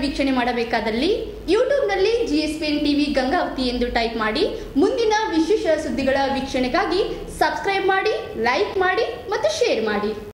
ವೀಕ್ಷಣೆ ಮಾಡಬೇಕಾದಲ್ಲಿ ಯೂಟ್ಯೂಬ್ನಲ್ಲಿ ಜಿಎಸ್ಪಿಎನ್ ಟಿವಿ ಗಂಗಾವತಿ ಎಂದು ಟೈಪ್ ಮಾಡಿ ಮುಂದಿನ ವಿಶೇಷ ಸುದ್ದಿಗಳ ವೀಕ್ಷಣೆಗಾಗಿ ಸಬ್ಸ್ಕ್ರೈಬ್ ಮಾಡಿ ಲೈಕ್ ಮಾಡಿ ಮತ್ತು ಶೇರ್ ಮಾಡಿ